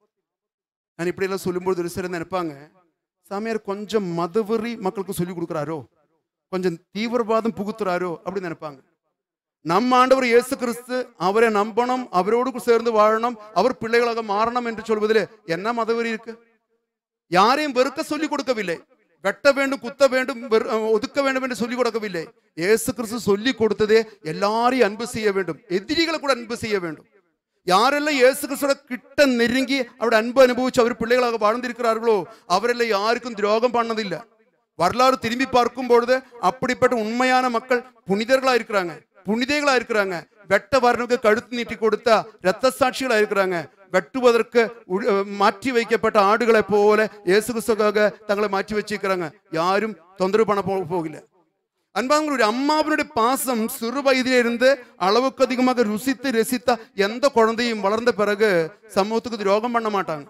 நான் இப்படி எல்லாம் சொல்லும்போது ஒரு சிலர் நினைப்பாங்க சாமியார் கொஞ்சம் மதவெறி மக்களுக்கு சொல்லி கொடுக்குறாரோ கொஞ்சம் தீவிரவாதம் புகுத்துறாரோ அப்படின்னு நினைப்பாங்க நம்ம ஆண்டவர் இயேசு கிறிஸ்து அவரை நம்பணும் அவரோடு சேர்ந்து வாழணும் அவர் பிள்ளைகளாக மாறணும் என்று சொல்வதில் என்ன மதவெறி இருக்கு யாரையும் வெறுக்க சொல்லி கொடுக்கவில்லை வெட்ட வேண்டும் குத்த வேண்டும் வெறு- ஒதுக்க வேண்டும் என்று சொல்லி கொடுக்கவில்லை இயேசு கிறிஸ்து சொல்லி கொடுத்ததே எல்லாரையும் அன்பு செய்ய வேண்டும் எதிரிகளை கூட அன்பு செய்ய வேண்டும் யாரெல்லாம் இயேசு கிறிஸ்துவோட கிட்ட நெருங்கி அவருடைய அன்பு அனுபவிச்சு அவர் பிள்ளைகளாக வாழ்ந்திருக்கிறார்களோ அவரெல்லாம் யாருக்கும் துரோகம் பண்ணதில்லை வரலாறு திரும்பி பார்க்கும் பொழுது அப்படிப்பட்ட உண்மையான மக்கள் புனிதர்களா இருக்கிறாங்க புனிதைகளா இருக்கிறாங்க வெட்ட வரனுக்கு கழுத்து நீட்டி கொடுத்தா இரத்த சாட்சிகளா இருக்கிறாங்க வெட்டுவதற்கு உ- அஹ் மாற்றி வைக்கப்பட்ட ஆடுகளை போல இயேசு கிறிஸ்துக்காக தங்களை மாற்றி வச்சிருக்கிறாங்க யாரும் தொந்தரவு பண்ண போ போகல அன்பாங்களுடைய அம்மாவினுடைய பாசம் சிறு வயதிலே இருந்து அளவுக்கு அதிகமாக ருசித்து ரசித்த எந்த குழந்தையும் வளர்ந்த பிறகு சமூகத்துக்கு துரோகம் பண்ண மாட்டாங்க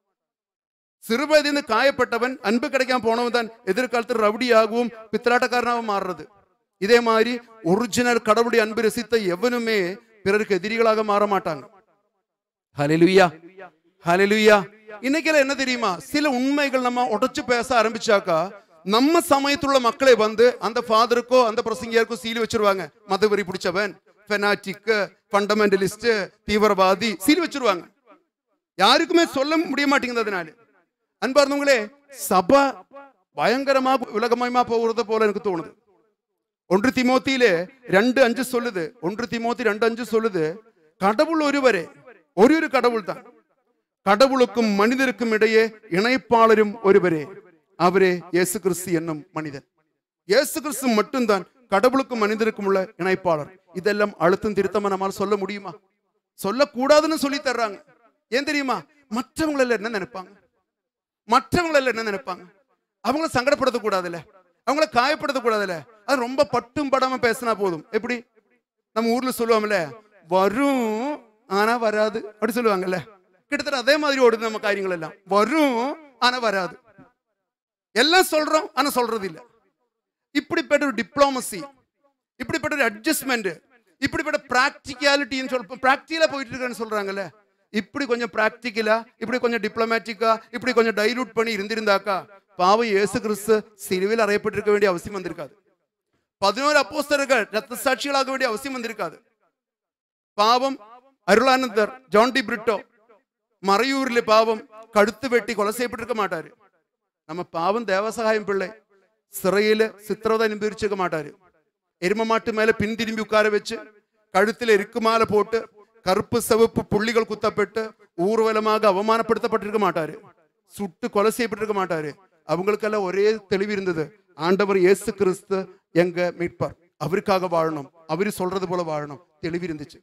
சிறு வயதிலிருந்து காயப்பட்டவன் அன்பு கிடைக்காம போனவன் தான் எதிர்காலத்தில் ரவுடியாகவும் பித்தலாட்டக்காரனாகவும் மாறுறது இதே மாதிரி ஒரிஜினல் கடவுளுடைய அன்பு ரசித்த எவனுமே பிறருக்கு எதிரிகளாக மாற மாட்டாங்க ஹalleluya ஹalleluya இன்னைக்கு என்ன தெரியுமா சில உண்மைகள் நம்ம உடைச்சு பேச ஆரம்பிச்சாக்கா நம்ம சமயத்துள்ள மக்களே வந்து அந்த ஃபாதருக்கோ அந்த பிரசங்கியாருக்கோ சீல் வச்சிருவாங்க மதவெறி பிடிச்சவன் ஃபெனாட்டிக் ஃபண்டமெண்டலிஸ்ட் தீவிரவாதி சீல் வச்சிருவாங்க யாருக்குமே சொல்ல முடிய மாட்டேங்குது அதனால அன்பார்ந்தவங்களே சபை பயங்கரமா உலகமயமா போகிறது போல எனக்கு தோணுது ஒன்று திமோத்தியிலே ரெண்டு அஞ்சு சொல்லுது ஒன்று திமோத்தி ரெண்டு அஞ்சு சொல்லுது கடவுள் ஒருவரே ஒரு ஒரு கடவுள் தான் கடவுளுக்கும் மனிதருக்கும் இடையே இணைப்பாளரும் ஒருவரே அவரே இயேசு கிறிஸ்து என்னும் மனிதன் இயேசு கிறிஸ்து மட்டும்தான் கடவுளுக்கும் மனிதருக்கும் உள்ள இணைப்பாளர் இதெல்லாம் அழுத்தம் திருத்தமா நம்மால சொல்ல முடியுமா சொல்லக்கூடாதுன்னு சொல்லி தர்றாங்க ஏன் தெரியுமா மற்றவங்க எல்லாம் என்ன நினைப்பாங்க மற்றவங்க எல்லாம் என்ன நினைப்பாங்க அவங்கள சங்கடப்படுத்த கூடாதுல்ல அவங்கள காயப்படுத்த கூடாதுல்ல அது ரொம்ப பட்டும் படாம பேசினா போதும் எப்படி நம்ம ஊர்ல சொல்லுவோம்ல வரும் ஆனா வராது அப்படி சொல்லுவாங்கல்ல கிட்டத்தட்ட அதே மாதிரி ஓடுது நம்ம காரியங்கள் எல்லாம் வரும் ஆனா வராது எல்லாம் சொல்றோம் ஆனா சொல்றது இல்ல இப்படிப்பட்ட ஒரு டிப்ளோமசி இப்படிப்பட்ட ஒரு அட்ஜஸ்ட்மெண்ட் இப்படிப்பட்ட பிராக்டிகாலிட்டின்னு சொல்ல பிராக்டிகலா போயிட்டு இருக்கேன்னு சொல்றாங்கல்ல இப்படி கொஞ்சம் பிராக்டிக்கலா இப்படி கொஞ்சம் டிப்ளமேட்டிக்கா இப்படி கொஞ்சம் டைலூட் பண்ணி இருந்திருந்தாக்கா பாவம் இயேசு கிறிஸ்து சிலுவையில் அறையப்பட்டிருக்க வேண்டிய அவசியம் வந்திருக்காது பதினோரு அப்போஸ்தலர்கள் ரத்த சாட்சிகளாக வேண்டிய அவசியம் வந்திருக்காது பாவம் அருளானந்தர் ஜான் டி பிரிட்டோ மறையூரில் பாவம் கழுத்து வெட்டி கொலை செய்யப்பட்டிருக்க மாட்டாரு நம்ம பாவம் தேவசகாயம் பிள்ளை சிறையில சித்திரவதை அனுபவிச்சிருக்க மாட்டாரு எரும மாட்டு மேல பின் திரும்பி உட்கார வச்சு கழுத்துல இருக்குமால போட்டு கருப்பு சிவப்பு புள்ளிகள் குத்தப்பட்டு ஊர்வலமாக அவமானப்படுத்தப்பட்டிருக்க மாட்டாரு சுட்டு கொலை செய்யப்பட்டிருக்க மாட்டாரு அவங்களுக்கெல்லாம் ஒரே தெளிவு இருந்தது ஆண்டவர் இயேசு கிறிஸ்து எங்க மீட்பார் அவருக்காக வாழணும் அவரு சொல்றது போல வாழணும் தெளிவு இருந்துச்சு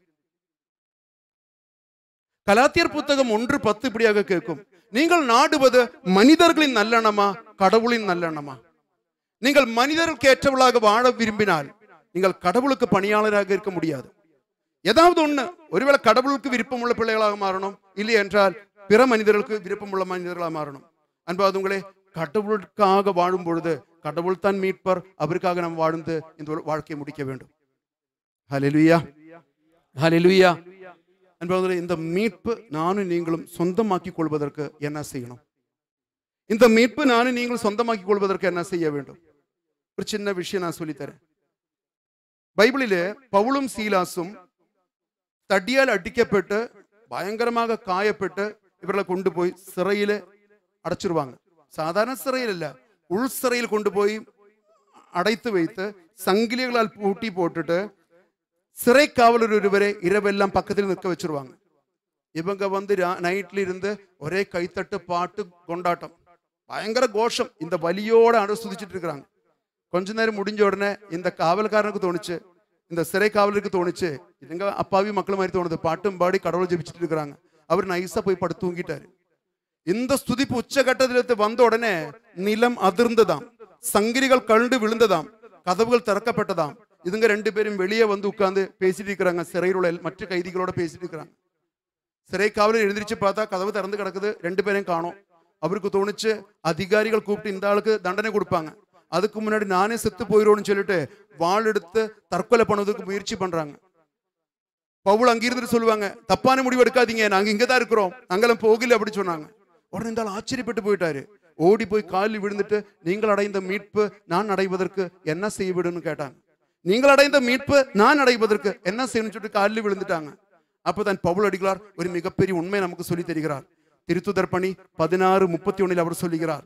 கலாத்தியர் புத்தகம் ஒன்று பத்து இப்படியாக கேட்கும் நீங்கள் நாடுவது மனிதர்களின் நல்லெண்ணமா கடவுளின் நல்லெண்ணமா நீங்கள் மனிதர்களுக்கு ஏற்றவளாக வாழ விரும்பினால் நீங்கள் கடவுளுக்கு பணியாளராக இருக்க முடியாது ஏதாவது ஒண்ணு ஒருவேளை கடவுளுக்கு விருப்பமுள்ள பிள்ளைகளாக மாறணும் இல்லை என்றால் பிற மனிதர்களுக்கு விருப்பமுள்ள மனிதர்களாக மாறணும் அன்பாதவங்களே கடவுளுக்காக வாழும் பொழுது கடவுள் தான் மீட்பர் அவருக்காக நாம் வாழ்ந்து இந்த வாழ்க்கையை முடிக்க வேண்டும் ஹalleluya ஹalleluya அன்பாதவர்களே இந்த மீட்பு நானும் நீங்களும் சொந்தமாக்கிக் கொள்வதற்கு என்ன செய்யணும் இந்த மீட்பு நானும் நீங்களும் சொந்தமாக்கிக் கொள்வதற்கு என்ன செய்ய வேண்டும் ஒரு சின்ன விஷயம் நான் சொல்லித்தரேன் பைபிளிலே பவுலும் சீலாசும் தடியால் அடிக்கப்பட்டு பயங்கரமாக காயப்பட்டு இவர்களை கொண்டு போய் சிறையில அடைச்சிருவாங்க சாதாரண சிறையில் இல்ல உள் சிறையில் கொண்டு போய் அடைத்து வைத்து சங்கிலிகளால் பூட்டி போட்டுட்டு சிறை காவலர் ஒருவரை இரவெல்லாம் பக்கத்தில் நிற்க வச்சிருவாங்க இவங்க வந்து நைட்ல இருந்து ஒரே கைத்தட்டு பாட்டு கொண்டாட்டம் பயங்கர கோஷம் இந்த வலியோட அனுசுதிச்சிட்டு இருக்கிறாங்க கொஞ்ச நேரம் முடிஞ்ச உடனே இந்த காவல்காரனுக்கு தோணுச்சு இந்த சிறை காவலருக்கு தோணுச்சு இதுங்க அப்பாவி மக்கள் மாதிரி தோணுது பாட்டும் பாடி கடவுளை ஜெபிச்சுட்டு இருக்கிறாங்க அவர் நைஸா போய் படுத்து தூங்கிட்டாரு இந்த ஸ்துதிப்பு உச்சகட்டத்திலிருந்து வந்த உடனே நிலம் அதிர்ந்ததாம் சங்கிரிகள் கழுண்டு விழுந்ததாம் கதவுகள் திறக்கப்பட்டதாம் இதுங்க ரெண்டு பேரும் வெளியே வந்து உட்கார்ந்து பேசிட்டு இருக்கிறாங்க சிறையில் உள்ள மற்ற கைதிகளோட பேசிட்டு இருக்கிறாங்க சிறை காவலர் எழுந்திரிச்சு பார்த்தா கதவு திறந்து கிடக்குது ரெண்டு பேரையும் காணோம் அவருக்கு தோணுச்சு அதிகாரிகள் கூப்பிட்டு இந்த ஆளுக்கு தண்டனை கொடுப்பாங்க அதுக்கு முன்னாடி நானே செத்து போயிடும்னு சொல்லிட்டு வாள் எடுத்து தற்கொலை பண்ணுவதற்கு முயற்சி பண்றாங்க பவுல் அங்கிருந்து சொல்லுவாங்க தப்பான முடிவு எடுக்காதீங்க நாங்க இங்க தான் இருக்கிறோம் நாங்கெல்லாம் போகல அப்படி சொன்னாங்க உடனே இந்த ஆள் ஆச்சரியப்பட்டு போயிட்டாரு ஓடி போய் காலில் விழுந்துட்டு நீங்கள் அடைந்த மீட்பு நான் அடைவதற்கு என்ன செய்ய விடுன்னு கேட்டாங்க நீங்கள் அடைந்த மீட்பு நான் அடைவதற்கு என்ன செய்யணும்னு சொல்லிட்டு காலில் விழுந்துட்டாங்க அப்பதான் பவுல் அடிகளார் ஒரு மிகப்பெரிய உண்மை நமக்கு சொல்லி தருகிறார் திருத்துதர் பணி பதினாறு முப்பத்தி ஒன்னில் அவர் சொல்லுகிறார்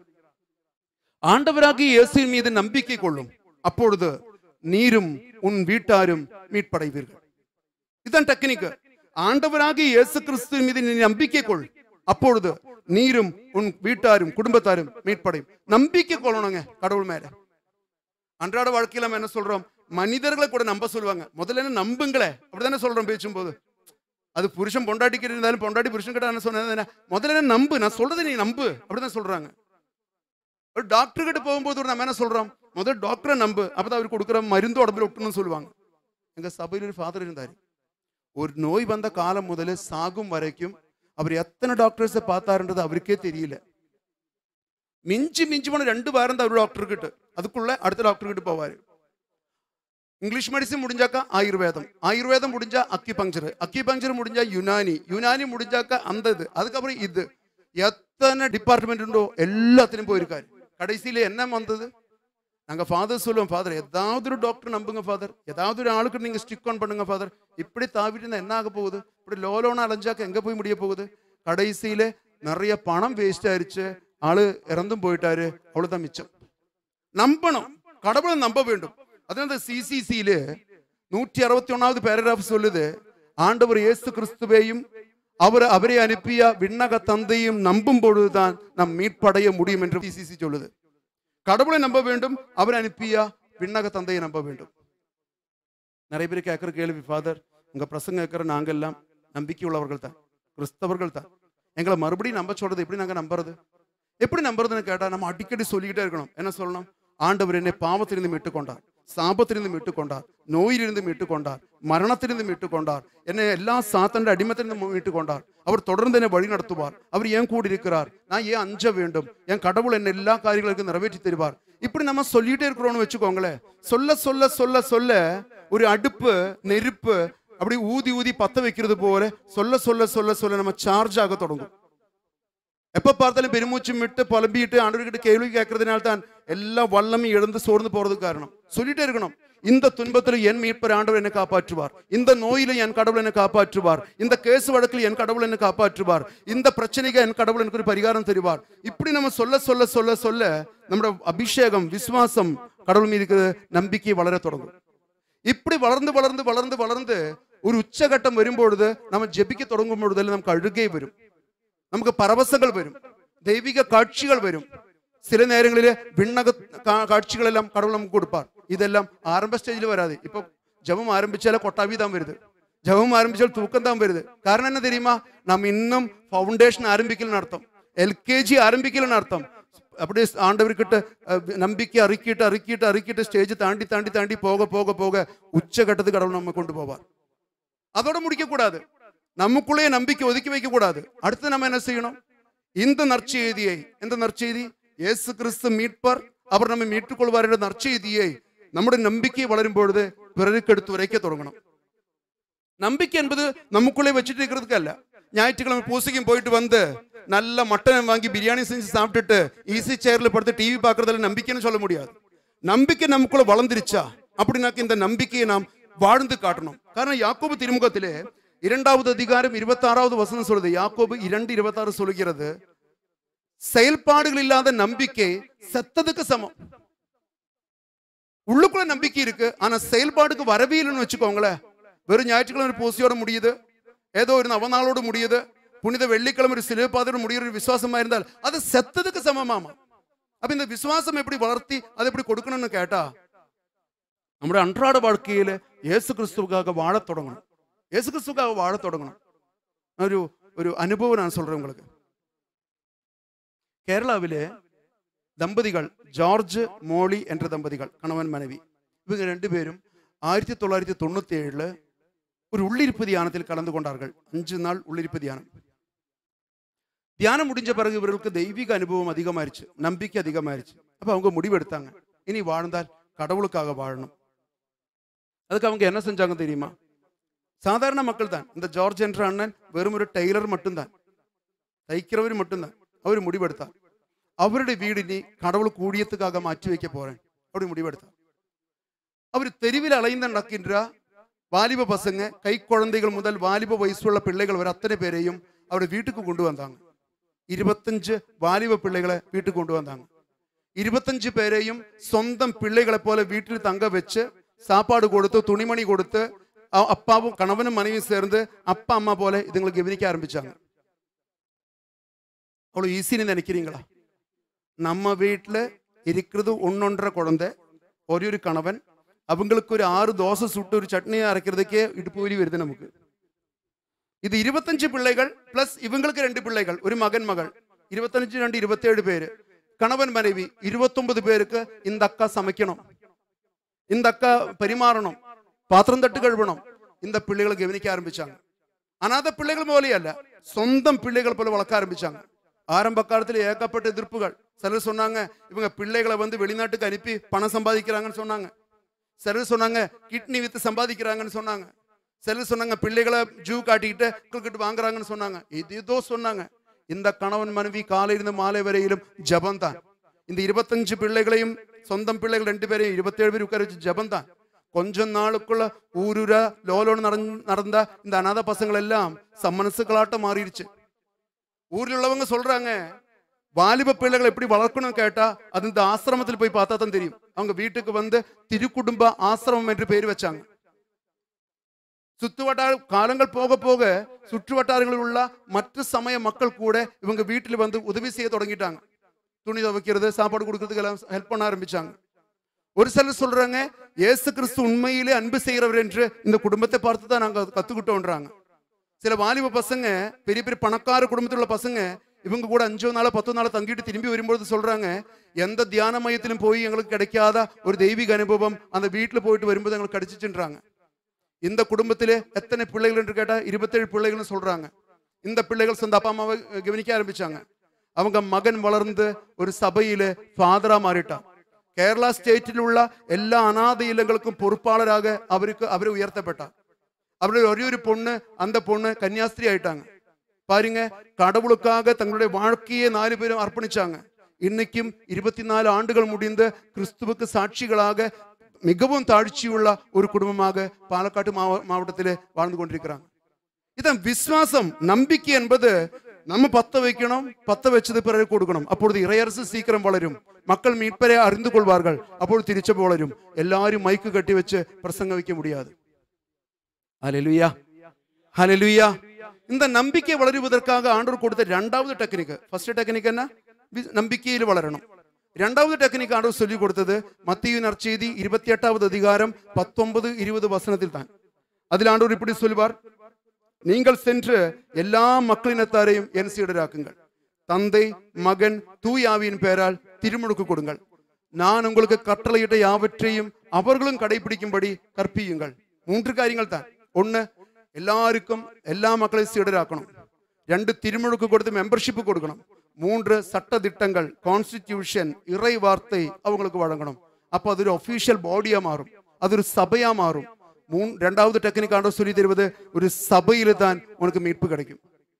ஆண்டவராகிய இயேசுவின் மீது நம்பிக்கை கொள்ளும் அப்பொழுது நீரும் உன் வீட்டாரும் மீட்படைவீர்கள் இதுதான் டெக்னிக் ஆண்டவராகிய இயேசு கிறிஸ்துவின் மீது நீ நம்பிக்கை கொள் அப்பொழுது நீரும் உன் வீட்டாரும் குடும்பத்தாரும் மீட்படையும் நம்பிக்கை கொள்ளணுங்க கடவுள் மேல அன்றாட வாழ்க்கையில நம்ம என்ன சொல்றோம் மனிதர்களை கூட நம்ப சொல்லுவாங்க முதல்ல என்ன நம்புங்களே அப்படிதானே சொல்றோம் பேசும்போது அது புருஷன் பொண்டாட்டிக்கு இருந்தாலும் பொண்டாட்டி புருஷன் கிட்ட என்ன சொன்னது என்ன முதல்ல என்ன நம்பு நான் சொல்றதை நீ நம்பு அப்படிதான் சொல்றாங்க ஒரு டாக்டர் கிட்ட போகும்போது ஒரு நம்ம என்ன சொல்றோம் முதல் டாக்டரை நம்பு அப்பதான் அவர் கொடுக்குற மருந்து உடம்புல ஒட்டணும்னு சொல்லுவாங்க எங்க சபையில் ஒரு ஃபாதர் இருந்தார் ஒரு நோய் வந்த காலம் முதல்ல சாகும் வரைக்கும் அவர் எத்தனை டாக்டர்ஸை பார்த்தாருன்றது அவருக்கே தெரியல மிஞ்சி மிஞ்சி போன ரெண்டு வாரம் தான் அவர் டாக்டர் கிட்ட அதுக்குள்ள அடுத்த டாக்டர் கிட்ட போவாரு இங்கிலீஷ் மெடிசின் முடிஞ்சாக்கா ஆயுர்வேதம் ஆயுர்வேதம் முடிஞ்சா அக்கி பங்க்சர் அக்கி பங்க்சர் முடிஞ்சா யுனானி யுனானி முடிஞ்சாக்கா அந்த இது அதுக்கப்புறம் இது எத்தனை டிபார்ட்மெண்ட் உண்டோ எல்லாத்திலும் போயிருக்காரு கடைசியில என்ன வந்தது நாங்க ஃபாதர் சொல்லுவோம் ஃபாதர் ஏதாவது ஒரு டாக்டர் நம்புங்க ஃபாதர் ஏதாவது ஒரு ஆளுக்கு நீங்க ஸ்டிக் ஆன் பண்ணுங்க ஃபாதர் இப்படி தாவிட்டு இருந்தா என்ன ஆக போகுது இப்படி லோலோன அலைஞ்சாக்க எங்க போய் முடிய போகுது கடைசியில நிறைய பணம் வேஸ்ட் ஆயிருச்சு ஆளு இறந்தும் போயிட்டாரு அவ்வளவுதான் மிச்சம் நம்பணும் கடவுளை நம்ப வேண்டும் அதனால சிசிசியில நூற்றி அறுபத்தி ஒன்னாவது பேராகிராஃப் சொல்லுது ஆண்டவர் இயேசு கிறிஸ்துவையும் அவர் அவரை அனுப்பிய விண்ணக தந்தையும் நம்பும் பொழுதுதான் நம் மீட்படைய முடியும் என்று சிசிசி சொல்லுது கடவுளை நம்ப வேண்டும் அவர் அனுப்பிய விண்ணக தந்தையை நம்ப வேண்டும் நிறைய பேர் கேட்கிற கேள்வி ஃபாதர் உங்க பிரசங்க கேட்கிற நாங்க எல்லாம் நம்பிக்கை உள்ளவர்கள் தான் கிறிஸ்தவர்கள் தான் எங்களை மறுபடியும் நம்ப சொல்றது எப்படி நாங்க நம்புறது எப்படி நம்புறதுன்னு கேட்டா நம்ம அடிக்கடி சொல்லிக்கிட்டே இருக்கணும் என்ன சொல்லணும் ஆண்டவர் என்னை பாவத்திலிருந்து மீட்டுக்கொண்டார் சாபத்திலிருந்து மீட்டுக்கொண்டார் நோயிலிருந்து மீட்டுக்கொண்டார் மரணத்திலிருந்து மீட்டுக்கொண்டார் என்னை எல்லா சாத்தண்ட அடிமத்திலிருந்து மீட்டுக்கொண்டார் அவர் தொடர்ந்து என்னை வழி நடத்துவார் அவர் ஏன் கூட இருக்கிறார் நான் ஏன் அஞ்ச வேண்டும் என் கடவுள் என்னை எல்லா காரியங்களுக்கும் நிறைவேற்றி தருவார் இப்படி நம்ம சொல்லிட்டே இருக்கிறோம்னு வச்சுக்கோங்களேன் சொல்ல சொல்ல சொல்ல சொல்ல ஒரு அடுப்பு நெருப்பு அப்படி ஊதி ஊதி பத்த வைக்கிறது போல சொல்ல சொல்ல சொல்ல சொல்ல நம்ம சார்ஜ் ஆக தொடங்கும் எப்ப பார்த்தாலும் பெருமூச்சு விட்டு புலம்பிட்டு ஆண்டவர்கிட்ட கேள்வி கேட்கறதுனால தான் எல்லா வல்லமையும் இழந்து சோர்ந்து போறதுக்கு காரணம் சொல்லிட்டே இருக்கணும் இந்த துன்பத்தில் என் மீட்பர் ஆண்டவர் என்னை காப்பாற்றுவார் இந்த நோயில என் கடவுள் என்னை காப்பாற்றுவார் இந்த கேஸ் வழக்கில் என் கடவுள் என்னை காப்பாற்றுவார் இந்த பிரச்சனைக்கு என் கடவுள் எனக்கு ஒரு பரிகாரம் தருவார் இப்படி நம்ம சொல்ல சொல்ல சொல்ல சொல்ல நம்மளோட அபிஷேகம் விசுவாசம் கடவுள் மீது இருக்கிற நம்பிக்கை வளர தொடங்கும் இப்படி வளர்ந்து வளர்ந்து வளர்ந்து வளர்ந்து ஒரு உச்சகட்டம் வரும்பொழுது நம்ம ஜெபிக்க தொடங்கும் பொழுது நமக்கு அழுகை வரும் നമുക്ക് പരവശങ്ങൾ വരും ദൈവിക കാഴ്ചകൾ വരും ചില നേരങ്ങളിൽ വിണ്ണക കാ- കാഴ്ചകളെല്ലാം കടവുൾ നമുക്ക് കൊടുപ്പാർ ഇതെല്ലാം ആരംഭ സ്റ്റേജിൽ വരാതെ ഇപ്പൊ ജപം ആരംഭിച്ചാൽ കൊട്ടാവി താൻ വരുത് ജപം ആരംഭിച്ചാൽ തൂക്കം താൻ വരുത് കാരണം என்ன தெரியுமா நாம் இன்னும் ஃபவுண்டேஷன் ஆரம்பிக்கலன்னு அர்த்தம் எல்கேஜி ஆரம்பிக்கலன்னு அர்த்தம் அப்படியே ஆண்டவர்கிட்ட அஹ், நம்பிக்கை அறிக்கிட்டு அறிக்கிட்டு அறிக்கிட்டு ஸ்டேஜ் தாண்டி தாண்டி தாண்டி போக போக போக உச்சகட்டத்துக்கு கடவுள் நம்ம கொண்டு போவார் அதோட முடிக்க கூடாது நமக்குள்ளே நம்பிக்கை ஒதுக்கி வைக்க கூடாது அடுத்து நம்ம என்ன செய்யணும் இந்த நற்செய்தியை இந்த நற்செய்தி இயேசு கிறிஸ்து மீட்பர் அவர் நம்மை மீட்டுக் கொள்வார் என்ற நற்செய்தியை നമ്മുടെ நம்பிக்கை வளரும் பொழுது பிறருக்கு எடுத்து உரைக்க தொடங்கணும் நம்பிக்கை என்பது நமக்குள்ளே வச்சுட்டு இருக்கிறதுக்கு அல்ல ஞாயிற்றுக்கிழமை பூசைக்கும் போயிட்டு வந்து நல்ல மட்டன் வாங்கி பிரியாணி செஞ்சு சாப்பிட்டுட்டு ஈஸி சேர்ல படுத்து டிவி பார்க்கறதுல நம்பிக்கைன்னு சொல்ல முடியாது நம்பிக்கை நமக்குள்ள வளர்ந்துருச்சா அப்படின்னாக்க இந்த நம்பிக்கையை நாம் வாழ்ந்து காட்டணும் காரணம் யாக்கோபு திருமுகத்திலே இரண்டாவது அதிகாரம் இருபத்தி ஆறாவது வசனம் சொல்லுது யாக்கோபு இரண்டு இருபத்தாறு சொல்லுகிறது செயல்பாடுகள் இல்லாத நம்பிக்கை செத்ததுக்கு சமம் உள்ளுக்குள்ள நம்பிக்கை இருக்கு ஆனா செயல்பாடுக்கு வரவே இல்லைன்னு வச்சுக்கோங்களேன் வெறும் ஞாயிற்றுக்கிழமை ஒரு பூசையோட முடியுது ஏதோ ஒரு நவநாளோடு முடியுது புனித வெள்ளிக்கிழமை ஒரு சிலுவைப்பாதோடு முடிகிற ஒரு விசுவாசமா இருந்தால் அது செத்ததுக்கு சமமாமா அப்ப இந்த விசுவாசம் எப்படி வளர்த்தி அதை எப்படி கொடுக்கணும்னு கேட்டா നമ്മുടെ அன்றாட வாழ்க்கையில இயேசு கிறிஸ்துவுக்காக வாழத் தொடங்கணும் இயேசு கிறிஸ்துவுக்காக வாழத் தொடங்கணும் ஒரு ஒரு அனுபவம் நான் சொல்றேன் உங்களுக்கு கேரளாவிலே தம்பதிகள் ஜார்ஜ் மோலி என்ற தம்பதிகள் கணவன் மனைவி இவங்க ரெண்டு பேரும் ஆயிரத்தி தொள்ளாயிரத்தி தொண்ணூத்தி ஏழுல ஒரு உள்ளிருப்பு தியானத்தில் கலந்து கொண்டார்கள் அஞ்சு நாள் உள்ளிருப்பு தியானம் தியானம் முடிஞ்ச பிறகு இவர்களுக்கு தெய்வீக அனுபவம் அதிகமாயிருச்சு நம்பிக்கை அதிகமாயிருச்சு அப்ப அவங்க முடிவெடுத்தாங்க இனி வாழ்ந்தால் கடவுளுக்காக வாழணும் அதுக்கு அவங்க என்ன செஞ்சாங்க தெரியுமா சாதாரண மக்கள் தான் இந்த ஜார்ஜ் என்ற அண்ணன் வெறும் ஒரு டெய்லர் மட்டும்தான் தைக்கிறவர் மட்டும்தான் அவர் முடிவெடுத்தார் அவருடைய வீடு நீ கடவுள் கூடியத்துக்காக மாற்றி வைக்க போறேன் அப்படி முடிவெடுத்தார் அவர் தெருவில் அலைந்து நடக்கின்ற வாலிப பசங்க கை குழந்தைகள் முதல் வாலிப வயசுள்ள பிள்ளைகள் வரை அத்தனை பேரையும் அவர் வீட்டுக்கு கொண்டு வந்தாங்க இருபத்தஞ்சு வாலிப பிள்ளைகளை வீட்டுக்கு கொண்டு வந்தாங்க இருபத்தஞ்சு பேரையும் சொந்தம் பிள்ளைகளை போல வீட்டில் தங்க வச்சு சாப்பாடு கொடுத்து துணிமணி கொடுத்து அ- அப்பாவும் கணவனும் மனைவியும் சேர்ந்து அப்பா அம்மா போல இதுங்களுக்கு கவனிக்க ஆரம்பிச்சாங்க அவ்வளவு ஈஸின்னு நினைக்கிறீங்களா நம்ம வீட்டில் இருக்கிறது ஒன்னொன்றரை குழந்தை ஒரே ஒரு கணவன் அவங்களுக்கு ஒரு ஆறு தோசை சுட்டு ஒரு சட்னியை அரைக்கிறதுக்கே இடுப்பு வலி வருது நமக்கு இது இருபத்தஞ்சு பிள்ளைகள் பிளஸ் இவங்களுக்கு ரெண்டு பிள்ளைகள் ஒரு மகன் மகள் இருபத்தஞ்சு ரெண்டு இருபத்தேழு பேரு கணவன் மனைவி இருபத்தொன்பது பேருக்கு இந்த அக்கா சமைக்கணும் இந்த அக்கா பரிமாறணும் பாத்திரம் தட்டு கழுவணும் இந்த பிள்ளைகளை கவனிக்க ஆரம்பிச்சாங்க அனாத பிள்ளைகள் போലെയല്ല சொந்தம் பிள்ளைகள் போல வளர்க்க ஆரம்பிச்சாங்க ஆரம்ப காலத்துல ஏகப்பட்ட எதிர்ப்புகள் சிலர் சொன்னாங்க இவங்க பிள்ளைகளை வந்து வெளிநாட்டுக்கு அனுப்பி பணம் சம்பாதிக்கிறாங்கன்னு சொன்னாங்க சிலர் சொன்னாங்க கிட்னி வித்து சம்பாதிக்கிறாங்கன்னு சொன்னாங்க சிலர் சொன்னாங்க பிள்ளைகளை ஜூ காட்டிக்கிட்டு கிட்ட வாங்குறாங்கன்னு சொன்னாங்க இது ஏதோ சொன்னாங்க இந்த கணவன் மனைவி காலையிலிருந்து மாலை வரையிலும் ஜபம் தான் இந்த இருபத்தஞ்சு பிள்ளைகளையும் சொந்தம் பிள்ளைகள் ரெண்டு பேரையும் இருபத்தேழு பேர் உட்கார வச்சு ஜபம் தான் கொஞ்ச நாளுக்குள்ள ஊருர லோலோன்னு நடந் நடந்த இந்த அநாத பசங்கள் எல்லாம் சம்மனசுக்களாட்டம் மாறிடுச்சு ஊரில் உள்ளவங்க சொல்றாங்க வாலிப பிள்ளைகளை எப்படி வளர்க்கணும் கேட்டா அது இந்த ஆசிரமத்தில் போய் பார்த்தா தான் தெரியும் அவங்க வீட்டுக்கு வந்து திருக்குடும்ப ஆசிரமம் என்று பேர் வச்சாங்க சுற்றுவட்டார காலங்கள் போக போக சுற்று வட்டாரங்களில் உள்ள மற்ற சமய மக்கள் கூட இவங்க வீட்டில் வந்து உதவி செய்ய தொடங்கிட்டாங்க துணி துவைக்கிறது சாப்பாடு கொடுக்கறதுக்கு எல்லாம் ஹெல்ப் பண்ண ஆரம்பிச்சாங்க ஒரு சிலர் சொல்றாங்க இயேசு கிறிஸ்து உண்மையிலே அன்பு செய்கிறவர் என்று இந்த குடும்பத்தை பார்த்து தான் நாங்க கத்துக்கிட்டோன்றாங்க சில வாலிப பசங்க பெரிய பெரிய பணக்கார குடும்பத்தில் உள்ள பசங்க இவங்க கூட அஞ்சோ நாளோ பத்தோ நாளோ தங்கிட்டு திரும்பி வரும்பொழுது சொல்றாங்க எந்த தியான மையத்திலும் போய் எங்களுக்கு கிடைக்காத ஒரு தெய்வீக அனுபவம் அந்த வீட்டில் போயிட்டு வரும்போது எங்களுக்கு கிடைச்சிச்சுன்றாங்க இந்த குடும்பத்திலே எத்தனை பிள்ளைகள் என்று கேட்டா இருபத்தேழு பிள்ளைகள்னு சொல்றாங்க இந்த பிள்ளைகள் சொந்த அப்பா அம்மாவை கவனிக்க ஆரம்பிச்சாங்க அவங்க மகன் வளர்ந்து ஒரு சபையில ஃபாதரா மாறிட்டான் கேரளா ஸ்டேറ്റിல் உள்ள எல்லா அநாத இல்லங்களுக்கும் பொறுப்பாளராக அவருக்கு அவர் உயர்த்தப்பட்டார் அவருடைய ஒரே ஒரு பொண்ணு அந்த பொண்ணு கன்னியாஸ்திரி ஆயிட்டாங்க பாருங்க கடவுளுக்காக தங்களுடைய வாழ்க்கையை நாலு பேரும் அர்ப்பணிச்சாங்க இன்னைக்கும் இருபத்தி நாலு ஆண்டுகள் முடிந்து கிறிஸ்துவுக்கு சாட்சிகளாக மிகவும் தாழ்ச்சியுள்ள ஒரு குடும்பமாக பாலக்காட்டு மாவ மாவட்டத்தில் வாழ்ந்து கொண்டிருக்கிறாங்க இதான் விசுவாசம் நம்பிக்கை என்பது நம்ம பத்த வைக்கணும் பத்த வச்சது பிறகு கொடுக்கணும் அப்பொழுது இறையரசு சீக்கிரம் வளரும் மக்கள் மீட்பரை அறிந்து கொள்வார்கள் அப்பொழுது திருச்சபை வளரும் எல்லாரும் மைக்கு கட்டி வச்சு பிரசங்க வைக்க முடியாது ஹalleluya ஹalleluya இந்த நம்பிக்கை வளருவதற்காக ஆண்டவர் கொடுத்த இரண்டாவது டெக்னிக் ஃபர்ஸ்ட் டெக்னிக் என்ன வி- நம்பிக்கையில் வளரணும் இரண்டாவது டெக்னிக் ஆண்டவர் சொல்லி கொடுத்தது மத்திய நற்செய்தி இருபத்தி எட்டாவது அதிகாரம் பத்தொன்பது இருபது வசனத்தில் தான் அதில் ஆண்டவர் இப்படி சொல்லுவார் நீங்கள் சென்று எல்லா மக்களினத்தாரையும் என் சீடராக்குங்கள் தந்தை மகன் தூயாவியின் பெயரால் திருமுழுக்கு கொடுங்கள் நான் உங்களுக்கு கட்டளையிட்ட யாவற்றையும் அவர்களும் கடைபிடிக்கும்படி கற்பியுங்கள் மூன்று காரியங்கள் தான் ஒண்ணு எல்லாருக்கும் எல்லா மக்களையும் சீடராக்கணும் ரெண்டு திருமுழுக்கு கொடுத்து மெம்பர்ஷிப் கொடுக்கணும் மூன்று சட்ட திட்டங்கள் கான்ஸ்டிடியூஷன் இறை வார்த்தை அவங்களுக்கு வழங்கணும் அப்போ அது ஒரு ஒஃபிஷியல் பாடியா மாறும் அது ஒரு சபையா மாறும் மூணு ரெண்டாவது டெக்னிக் ஆண்டவர் சொல்லி தருவது ஒரு சபையில தான் உனக்கு மீட்பு கிடைக்கும்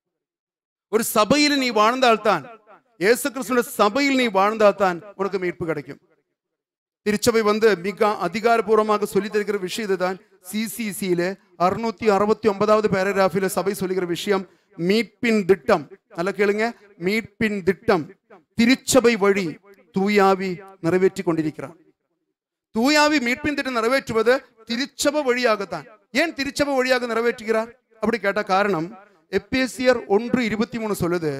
ஒரு சபையில் நீ வாழ்ந்தால்தான் இயேசு கிறிஸ்துவின் சபையில் நீ வாழ்ந்தால்தான் உனக்கு மீட்பு கிடைக்கும் திருச்சபை வந்து மிக அதிகாரப்பூர்வமாக சொல்லி தருகிற விஷயம் இதுதான் சிசிசியில அறுநூத்தி அறுபத்தி ஒன்பதாவது பேராகிராஃபில சபை சொல்லுகிற விஷயம் மீட்பின் திட்டம் நல்ல கேளுங்க மீட்பின் திட்டம் திருச்சபை வழி தூயாவி நிறைவேற்றி கொண்டிருக்கிறார் தூயாவி மீட்பின் திட்டம் நிறைவேற்றுவது திருச்சபை வழியாகத்தான் ஏன் திருச்சபை வழியாக நிறைவேற்றுகிறார் அப்படி கேட்ட காரணம் எப்பேசியர் ஒன்று இருபத்தி மூணு சொல்லுது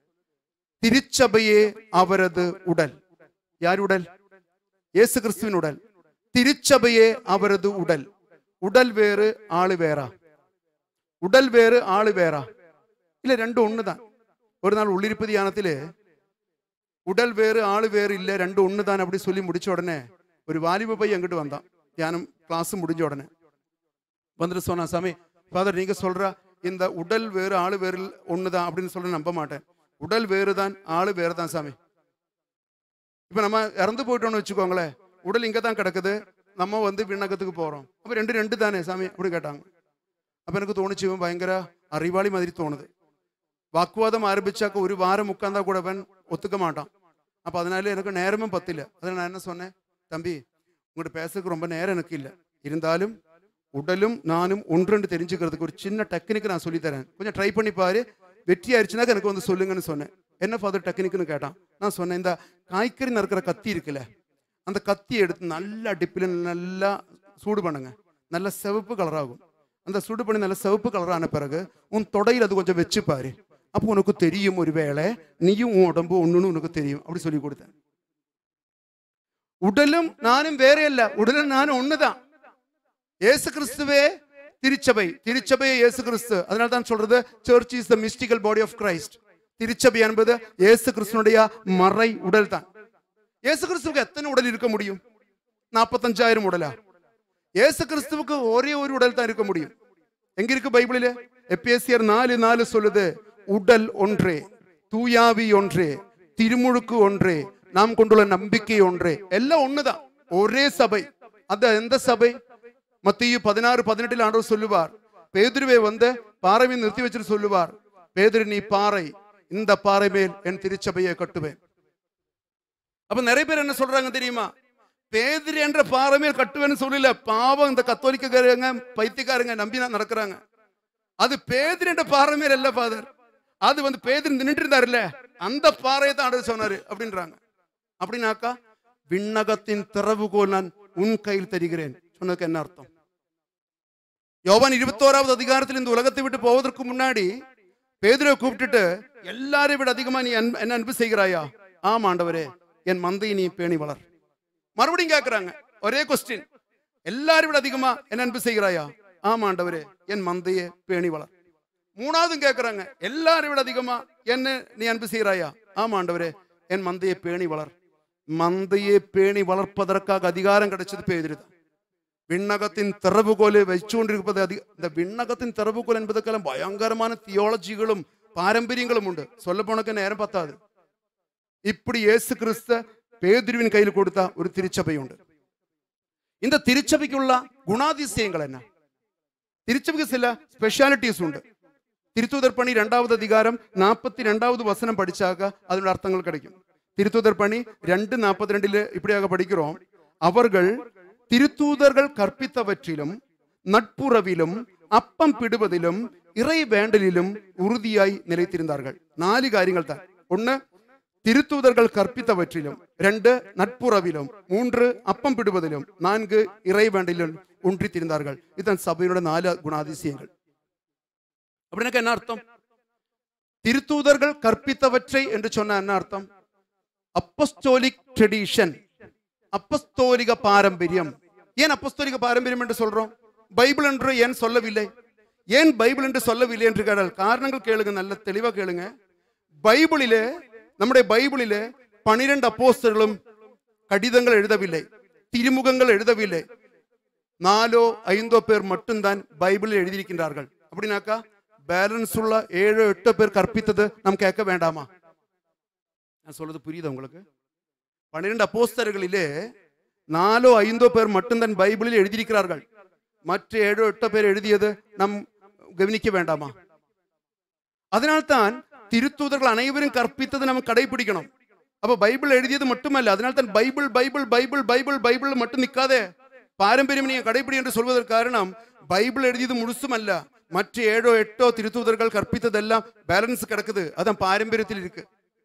திருச்சபையே அவரது உடல் யார் உடல் இயேசு கிறிஸ்துவின் உடல் திருச்சபையே அவரது உடல் உடல் வேறு ஆளு வேறா உடல் வேறு ஆளு வேறா இல்ல ரெண்டும் ஒண்ணுதான் ஒரு நாள் உள்ளிருப்பு தியானத்திலே உடல் வேறு ஆளு வேறு இல்ல ரெண்டு ஒண்ணுதான் அப்படி சொல்லி முடிச்ச உடனே ஒரு வாலிப பையன் எங்கிட்டு வந்தான் தியானம் கிளாஸ் முடிஞ்ச உடனே வந்துட்டு சொன்னா சாமி ஃபாதர் நீங்க சொல்ற இந்த உடல் வேறு ஆளு வேறு ஒண்ணுதான் அப்படின்னு சொல்ல நம்ப மாட்டேன் உடல் வேறு தான் ஆளு வேறு தான் சாமி இப்ப நம்ம இறந்து போயிட்டோம்னு வச்சுக்கோங்களேன் உடல் இங்க தான் கிடக்குது நம்ம வந்து விண்ணகத்துக்கு போறோம் அப்ப ரெண்டு ரெண்டு தானே சாமி அப்படி கேட்டாங்க அப்ப எனக்கு தோணுச்சு இவன் பயங்கர அறிவாளி மாதிரி தோணுது வாக்குவாதம் ஆரம்பிச்சாக்க ஒரு வாரம் உட்கார்ந்தா கூட அவன் ஒத்துக்க மாட்டான் அப்ப அதனால எனக்கு நேரமும் பத்தில அதனால நான் என்ன சொன்னேன் தம்பி உங்கள்கிட்ட பேசுறதுக்கு ரொம்ப நேரம் எனக்கு இல்லை இருந்தாலும் உடலும் நானும் ஒன்றுன்னு தெரிஞ்சுக்கிறதுக்கு ஒரு சின்ன டெக்னிக் நான் சொல்லி தரேன் கொஞ்சம் ட்ரை பண்ணி பாரு வெற்றி ஆயிடுச்சுனாக்க எனக்கு வந்து சொல்லுங்கன்னு சொன்னேன் என்ன ஃபாதர் டெக்னிக்னு கேட்டான் நான் சொன்னேன் இந்த காய்கறி நறுக்கிற கத்தி இருக்குல்ல அந்த கத்தி எடுத்து நல்லா டிப்பில் நல்லா சூடு பண்ணுங்க நல்ல சிவப்பு கலராகும் அந்த சூடு பண்ணி நல்ல சிவப்பு கலரான பிறகு உன் தொடையில் அது கொஞ்சம் வச்சு பாரு அப்போ உனக்கு தெரியும் ஒரு வேளை நீயும் உன் உடம்பு ஒண்ணுன்னு உனக்கு தெரியும் அப்படி சொல்லி கொடுத்தேன் உடலும் நானும் வேற இல்ல உடலும் நானும் ஒண்ணுதான் இயேசு கிறிஸ்துவே திருச்சபை திருச்சபை இயேசு கிறிஸ்து அதனால தான் சொல்றது church is the mystical body of Christ திருச்சபை என்பது இயேசு கிறிஸ்துனுடைய மறை உடல் தான் இயேசு கிறிஸ்துவுக்கு எத்தனை உடல் இருக்க முடியும் நாற்பத்தஞ்சாயிரம் உடலா இயேசு கிறிஸ்துவுக்கு ஒரே ஒரு உடல் தான் இருக்க முடியும் எங்க இருக்கு பைபிளில எப்பிஎஸ்சியர் நாலு நாலு சொல்லுது உடல் ஒன்றே தூயாவி ஒன்றே திருமுழுக்கு ஒன்றே நாம் கொண்டுள்ள நம்பிக்கை ஒன்றே எல்லாம் ஒண்ணுதான் ஒரே சபை அந்த எந்த சபை மத்திய பதினாறு பதினெட்டில் ஆண்டவர் சொல்லுவார் பேதுருவை வந்து பாறை மீது நிறுத்தி வச்சுட்டு சொல்லுவார் பேதுரு நீ பாறை இந்த பாறை மேல் என் திருச்சபையை கட்டுவேன் அப்ப நிறைய பேர் என்ன சொல்றாங்க தெரியுமா பேதிரி என்ற பாறைமேல் கட்டுவேன்னு சொல்லல பாவம் இந்த கத்தோலிக்காரங்க பைத்தியக்காரங்க நம்பி நான் நடக்கிறாங்க அது பேதிரி என்ற பாறை மேல் அல்ல ஃபாதர் அது வந்து பேதிரி நின்றுட்டு இருந்தாருல்ல அந்த பாறையை தான் ஆண்டு சொன்னாரு அப்படின்றாங்க அப்படின்னாக்கா விண்ணகத்தின் திறவுகோல் நான் உன் கையில் தருகிறேன் சொன்னதுக்கு என்ன அர்த்தம் யோவான் இருபத்தோராவது அதிகாரத்தில் இந்த உலகத்தை விட்டு போவதற்கு முன்னாடி பேதுரை கூப்பிட்டுட்டு எல்லாரையும் விட அதிகமா நீ அன்பு- என்ன அன்பு செய்கிறாயா ஆம் ஆண்டவரே என் மந்தையை நீ பேணி வளர் மறுபடியும் கேட்கிறாங்க ஒரே கொஸ்டின் எல்லாரையும் விட அதிகமா என்ன அன்பு செய்கிறாயா ஆம் ஆண்டவரே என் மந்தையை பேணி வளர் மூணாவதும் கேட்கிறாங்க எல்லாரையும் விட அதிகமா என்ன நீ அன்பு செய்கிறாயா ஆம் ஆண்டவரே என் மந்தையை பேணி வளர் மந்தையை பேணி வளர்ப்பதற்காக அதிகாரம் கிடைச்சது பேதிருதான் விண்ணகத்தின் திறவுகோலை വെച്ചുകൊണ്ടിരിക്കുന്നത് അതി இந்த விண்ணகத்தின் திறவுகோல் என்பதற்கெல்லாம் பயங்கரமான தியோളജികളും பாரம்பரியங்களும் உண்டு சொல்ல போனக்கு நேரம் பத்தாது இப்படி இயேசு கிறிஸ்து பேதுருவின் கையில் கொடுத்த ஒரு திருச்சபையுണ്ട് இந்த திருச்சபைക്കുള്ള ഗുണാതിശയങ്ങൾ എന്നാ തിരുച്ചബയ്ക്ക് ചില സ്പെഷ്യാലിറ്റീസ് ഉണ്ട് തിരുത്തൂതർ പണി രണ്ടാമത് അധികാരം നാൽപ്പത്തി രണ്ടാമത് വസനം പഠിച്ചാക അതിനുള്ള അർത്ഥങ്ങൾ கிடைக்கும் திருத்தூதர் பணி ரெண்டு நாற்பத்தி இப்படியாக படிக்கிறோம் அவர்கள் திருத்தூதர்கள் கற்பித்தவற்றிலும் நட்புறவிலும் அப்பம் பிடுவதிலும் இறை வேண்டலிலும் உறுதியாய் நிலைத்திருந்தார்கள் நாலு காரியங்கள் தான் ஒண்ணு திருத்தூதர்கள் கற்பித்தவற்றிலும் ரெண்டு நட்புறவிலும் மூன்று அப்பம் பிடுவதிலும் நான்கு இறை வேண்டலிலும் ஒன்றித்திருந்தார்கள் இதுதான் சபையோட நாலு குணாதிசயங்கள் அப்படின்னாக்க என்ன அர்த்தம் திருத்தூதர்கள் கற்பித்தவற்றை என்று சொன்ன என்ன அர்த்தம் அப்பஸ்தோலிக் ட்ரெடிஷன் அப்பஸ்தோலிக பாரம்பரியம் ஏன் அப்பஸ்தோலிக பாரம்பரியம் என்று சொல்றோம் பைபிள் என்று ஏன் சொல்லவில்லை ஏன் பைபிள் என்று சொல்லவில்லை என்று கேட்டால் காரணங்கள் கேளுங்க நல்ல தெளிவா கேளுங்க பைபிளிலே நம்முடைய பைபிளிலே பனிரெண்டு அப்போஸ்தலர்களும் கடிதங்கள் எழுதவில்லை திருமுகங்கள் எழுதவில்லை நாலோ ஐந்தோ பேர் மட்டும்தான் பைபிளில் எழுதியிருக்கின்றார்கள் அப்படின்னாக்கா பேலன்ஸ் உள்ள ஏழோ எட்டோ பேர் கற்பித்தது நாம் கேட்க வேண்டாமா நான் சொல்றது புரியுதா உங்களுக்கு பன்னிரண்டு அப்போஸ்தலர்களிலே நாலோ ஐந்தோ பேர் மட்டும்தான் பைபிளில் எழுதியிருக்கிறார்கள் மற்ற ஏழோ எட்டோ பேர் எழுதியது நாம் கவனிக்க வேண்டாமா அதனால்தான் திருத்தூதர்கள் அனைவரும் கற்பித்தது நம்ம கடைபிடிக்கணும் அப்ப பைபிள் எழுதியது மட்டுமல்ல அதனால்தான் Bible Bible Bible Bible Bible மட்டும் நிக்காதே பாரம்பரியம் நீங்க கடைபிடி என்று சொல்வதற்கு காரணம் பைபிள் எழுதியது முழுசும் அல்ல மற்ற ஏழோ எட்டோ திருத்தூதர்கள் கற்பித்ததெல்லாம் பேலன்ஸ் கிடக்குது அதான் பாரம்பரியத்தில் இருக்கு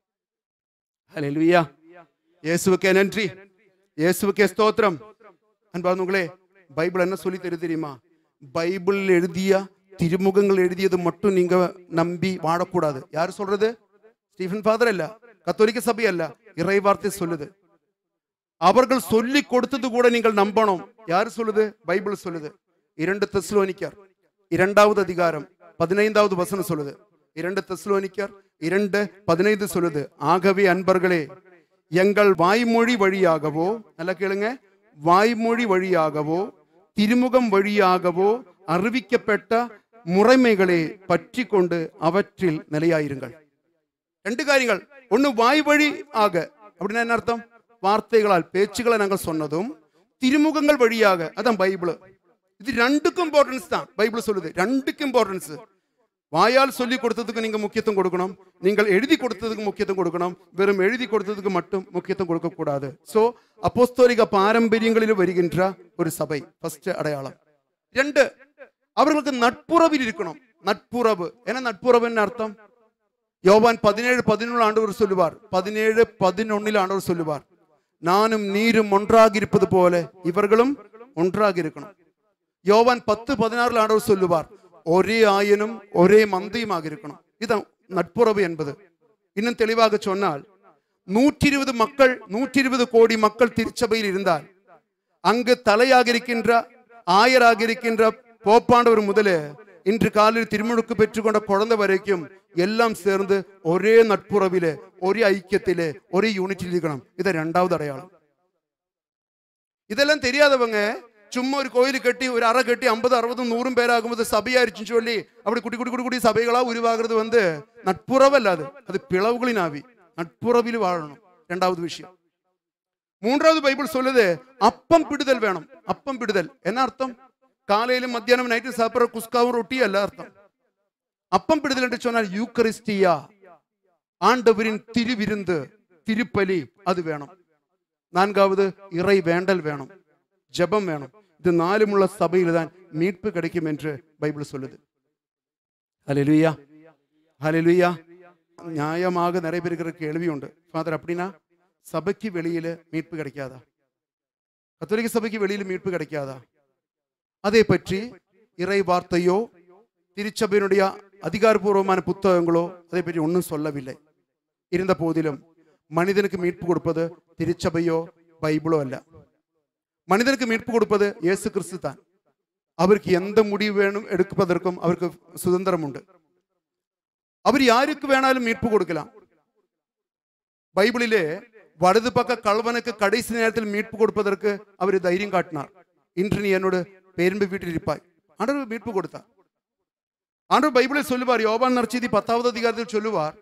ஹalleluya இயேசுவுக்கே நன்றி இயேசுவுக்கே ஸ்தோத்திரம் அன்பார்ந்தவங்களே பைபிள் என்ன சொல்லி தரு தெரியுமா பைபிள் எழுதிய திருமுகங்கள் எழுதியது மட்டும் நீங்க நம்பி வாழக்கூடாது யார் சொல்றது ஸ்டீஃபன் ஃபாதர் அல்ல கத்தோலிக்க சபை அல்ல இறைவார்த்தை சொல்லுது அவர்கள் சொல்லி கொடுத்தது கூட நீங்கள் நம்பணும் யார் சொல்லுது பைபிள் சொல்லுது இரண்டு தெஸ்லோனிக்கர் இரண்டாவது அதிகாரம் பதினைந்தாவது வசனம் சொல்லுது இரண்டு தெஸ்லோனிக்கர் இரண்டு பதினைந்து சொல்லுது ஆகவே அன்பர்களே எங்கள் வாய்மொழி வழியாகவோ நல்லா கேளுங்க வாய்மொழி வழியாகவோ திருமுகம் வழியாகவோ அறிவிக்கப்பட்ட முறைமைகளை பற்றி கொண்டு அவற்றில் நிலையாயிருங்கள் ரெண்டு காரியங்கள் ஒண்ணு வாய் வழி ஆக அப்படின்னா என்ன அர்த்தம் வார்த்தைகளால் பேச்சுகளை நாங்கள் சொன்னதும் திருமுகங்கள் வழியாக அதான் பைபிள் இது ரெண்டுக்கும் இம்பார்ட்டன்ஸ் தான் பைபிள் சொல்லுது ரெண்டுக்கும் இம்பார்ட்டன்ஸ் வாயால் சொல்லி கொடுத்ததுக்கு நீங்க முக்கியத்துவம் கொடுக்கணும் நீங்கள் எழுதி கொடுத்ததுக்கு முக்கியத்துவம் கொடுக்கணும் வெறும் எழுதி கொடுத்ததுக்கு மட்டும் முக்கியத்துவம் கொடுக்க கூடாது சோ அப்போஸ்தோலிக பாரம்பரியங்களில் வருகின்ற ஒரு சபை ஃபர்ஸ்ட் அடையாளம் ரெண்டு அவர்களுக்கு நட்புறவில் இருக்கணும் நட்புறவு என்ன நட்புறவுன்னு அர்த்தம் யோவான் பதினேழு பதினொன்று ஆண்டவர் சொல்லுவார் பதினேழு பதினொன்னில் ஆண்டவர் சொல்லுவார் நானும் நீரும் ஒன்றாக இருப்பது போல இவர்களும் ஒன்றாக இருக்கணும் யோவான் பத்து பதினாறுல ஆண்டவர் சொல்லுவார் ஒரே ஆயனும் ஒரே மந்தையுமாக இருக்கணும் இதுதான் நட்புறவு என்பது இன்னும் தெளிவாக சொன்னால் நூற்றி இருபது மக்கள் நூற்றி இருபது கோடி மக்கள் திருச்சபையில் இருந்தால் அங்கு தலையாக இருக்கின்ற ஆயராக இருக்கின்ற போப்பாண்டவர் முதலே இன்று காலையில் திருமுழுக்கு பெற்றுக்கொண்ட குழந்தை வரைக்கும் எல்லாம் சேர்ந்து ஒரே நட்புறவிலே ஒரே ஐக்கியத்திலே ஒரே யூனிட்டில் இருக்கணும் இது ரெண்டாவது அடையாளம் இதெல்லாம் தெரியாதவங்க சும்மா ஒரு கோயில் கட்டி ஒரு அறை கட்டி ஐம்பது அறுபதும் நூறும் பேராகும்போது சபையாயிருச்சுன்னு சொல்லி அப்படி குட்டி குட்டி குட்டி குட்டி சபைகளா உருவாகிறது வந்து நட்புறவல்ல அது அது பிளவுகளின் ஆவி நட்புறவில் வாழணும் ரெண்டாவது விஷயம் மூன்றாவது பைபிள் சொல்லுது அப்பம் பிடுதல் வேணும் அப்பம் பிடுதல் என்ன அர்த்தம் காலையிலும் மத்தியானம் நைட்டு சாப்பிட்ற குஸ்காவும் ரொட்டியும் அல்ல அர்த்தம் அப்பம் பிடுதல் என்று சொன்னால் யூக்கரிஸ்டியா ஆண்டவரின் திருவிருந்து திருப்பலி அது வேணும் நான்காவது இறை வேண்டல் வேணும் ஜெபம் வேணும் இது நாலுமுள்ள சபையில் தான் மீட்பு கிடைக்கும் என்று பைபிள் சொல்லுது ஹalleluya ஹalleluya நியாயமாக நிறைய பேருக்கு கேள்வி உண்டு ஃபாதர் அப்படின்னா சபைக்கு வெளியில மீட்பு கிடைக்காதா கத்தோலிக்க சபைக்கு வெளியில மீட்பு கிடைக்காதா அதை பற்றி இறை வார்த்தையோ திருச்சபையினுடைய அதிகாரப்பூர்வமான புத்தகங்களோ அதை பற்றி ஒன்றும் சொல்லவில்லை இருந்த போதிலும் மனிதனுக்கு மீட்பு கொடுப்பது திருச்சபையோ பைபிளோ அல்ல மனிதனுக்கு மீட்பு கொடுப்பது இயேசு கிறிஸ்து தான் அவருக்கு எந்த முடிவு வேணும் எடுப்பதற்கும் அவருக்கு சுதந்திரம் உண்டு அவர் யாருக்கு வேணாலும் மீட்பு கொடுக்கலாம் பைபிளிலே வலது பக்க கல்வனுக்கு கடைசி நேரத்தில் மீட்பு கொடுப்பதற்கு அவர் தைரியம் காட்டினார் இன்று நீ என்னோட பேரன்பு வீட்டில் இருப்பாய் ஆண்டவர் மீட்பு கொடுத்தார் ஆண்டவர் பைபிளில் சொல்லுவார் யோபான் நற்செய்தி பத்தாவது அதிகாரத்தில் சொல்லுவார்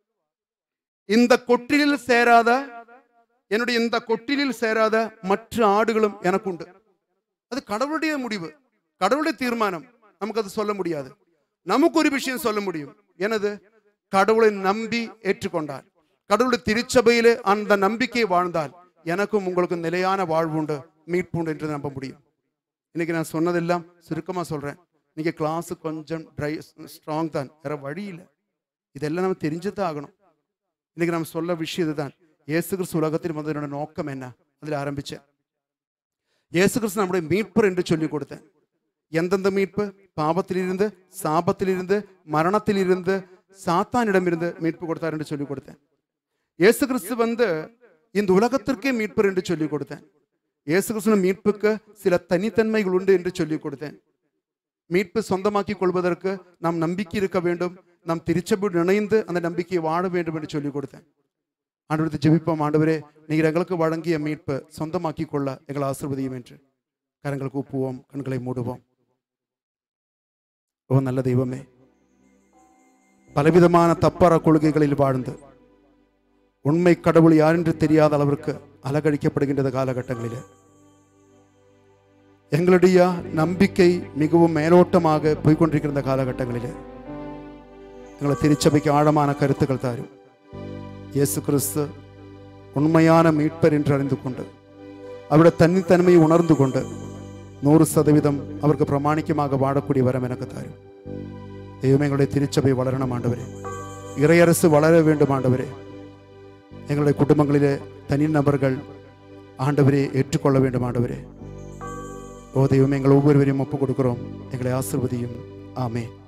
இந்த கொட்டிலில் சேராத என்னுடைய இந்த கொட்டிலில் சேராத மற்ற ஆடுகளும் எனக்குண்டு அது கடவுளுடைய முடிவு கடவுளுடைய தீர்மானம் நமக்கு அது சொல்ல முடியாது நமக்கு ஒரு விஷயம் சொல்ல முடியும் எனது கடவுளை நம்பி ஏற்றுக்கொண்டார் கடவுளுடைய திருச்சபையிலே அந்த நம்பிக்கை வாழ்ந்தால் எனக்கும் உங்களுக்கும் நிலையான வாழ்வுண்டு மீட்புண்டு என்று நம்ப முடியும் இன்னைக்கு நான் சொன்னதெல்லாம் சுருக்கமா சொல்றேன் நீங்க கிளாஸ் கொஞ்சம் ட்ரை ஸ்ட்ராங் தான் வேற வழி இல்லை இதெல்லாம் நம்ம தெரிஞ்சுதான் ஆகணும் இன்னைக்கு நம்ம சொல்ல விஷயம் இதுதான் இயேசு கிறிஸ்து உலகத்தில் வந்ததனோட நோக்கம் என்ன அதில் ஆரம்பிச்சேன் இயேசு கிறிஸ்து நம்முடைய மீட்பர் என்று சொல்லி கொடுத்தேன் எந்தெந்த மீட்பு பாவத்திலிருந்து சாபத்திலிருந்து மரணத்திலிருந்து சாத்தானிடமிருந்து மீட்பு கொடுத்தார் என்று சொல்லி கொடுத்தேன் இயேசு கிறிஸ்து வந்து இந்த உலகத்திற்கே மீட்பர் என்று சொல்லி கொடுத்தேன் இயேசு கிறிஸ்துவின் மீட்புக்கு சில தனித்தன்மைகள் உண்டு என்று சொல்லி கொடுத்தேன் மீட்பு சொந்தமாக்கி கொள்வதற்கு நாம் நம்பிக்கை இருக்க வேண்டும் நாம் திருச்சபையோடு இணைந்து அந்த நம்பிக்கையை வாழ வேண்டும் என்று சொல்லி கொடுத்தேன் ஆண்டவரத்தை ஜெபிப்போம் ஆண்டவரே நீர் எங்களுக்கு வழங்கிய மீட்பு சொந்தமாக்கி கொள்ள எங்களை ஆசிர்வதியும் என்று கரங்கள் கூப்புவோம் கண்களை மூடுவோம் ஓ நல்ல தெய்வமே பலவிதமான தப்பார கொள்கைகளில் வாழ்ந்து உண்மை கடவுள் யார் என்று தெரியாத அளவிற்கு அலகழிக்கப்படுகின்றது காலகட்டங்களிலே எங்களுடைய நம்பிக்கை மிகவும் மேலோட்டமாக போய்கொண்டிருக்கிற இந்த காலகட்டங்களிலே எங்களை திருச்சபைக்கு ஆழமான கருத்துக்கள் தாரும் இயேசு கிறிஸ்து உண்மையான மீட்பர் என்று அறிந்து கொண்டு அவருடைய தனித்தன்மையை உணர்ந்து கொண்டு நூறு சதவீதம் அவருக்கு பிரமாணிக்கமாக வாழக்கூடிய வரம் எனக்கு தாரும் தெய்வம் எங்களுடைய திருச்சபை வளரணும் ஆண்டவரே இறையரசு வளர வேண்டும் ஆண்டவரே எங்களுடைய குடும்பங்களிலே தனிநபர்கள் ஆண்டவரே ஏற்றுக்கொள்ள வேண்டும் ஆண்டவரே ஓ தெய்வம் எங்கள் ஒவ்வொருவரையும் ஒப்புக் கொடுக்கிறோம் எங்களை ஆசிர்வதியும் ஆமே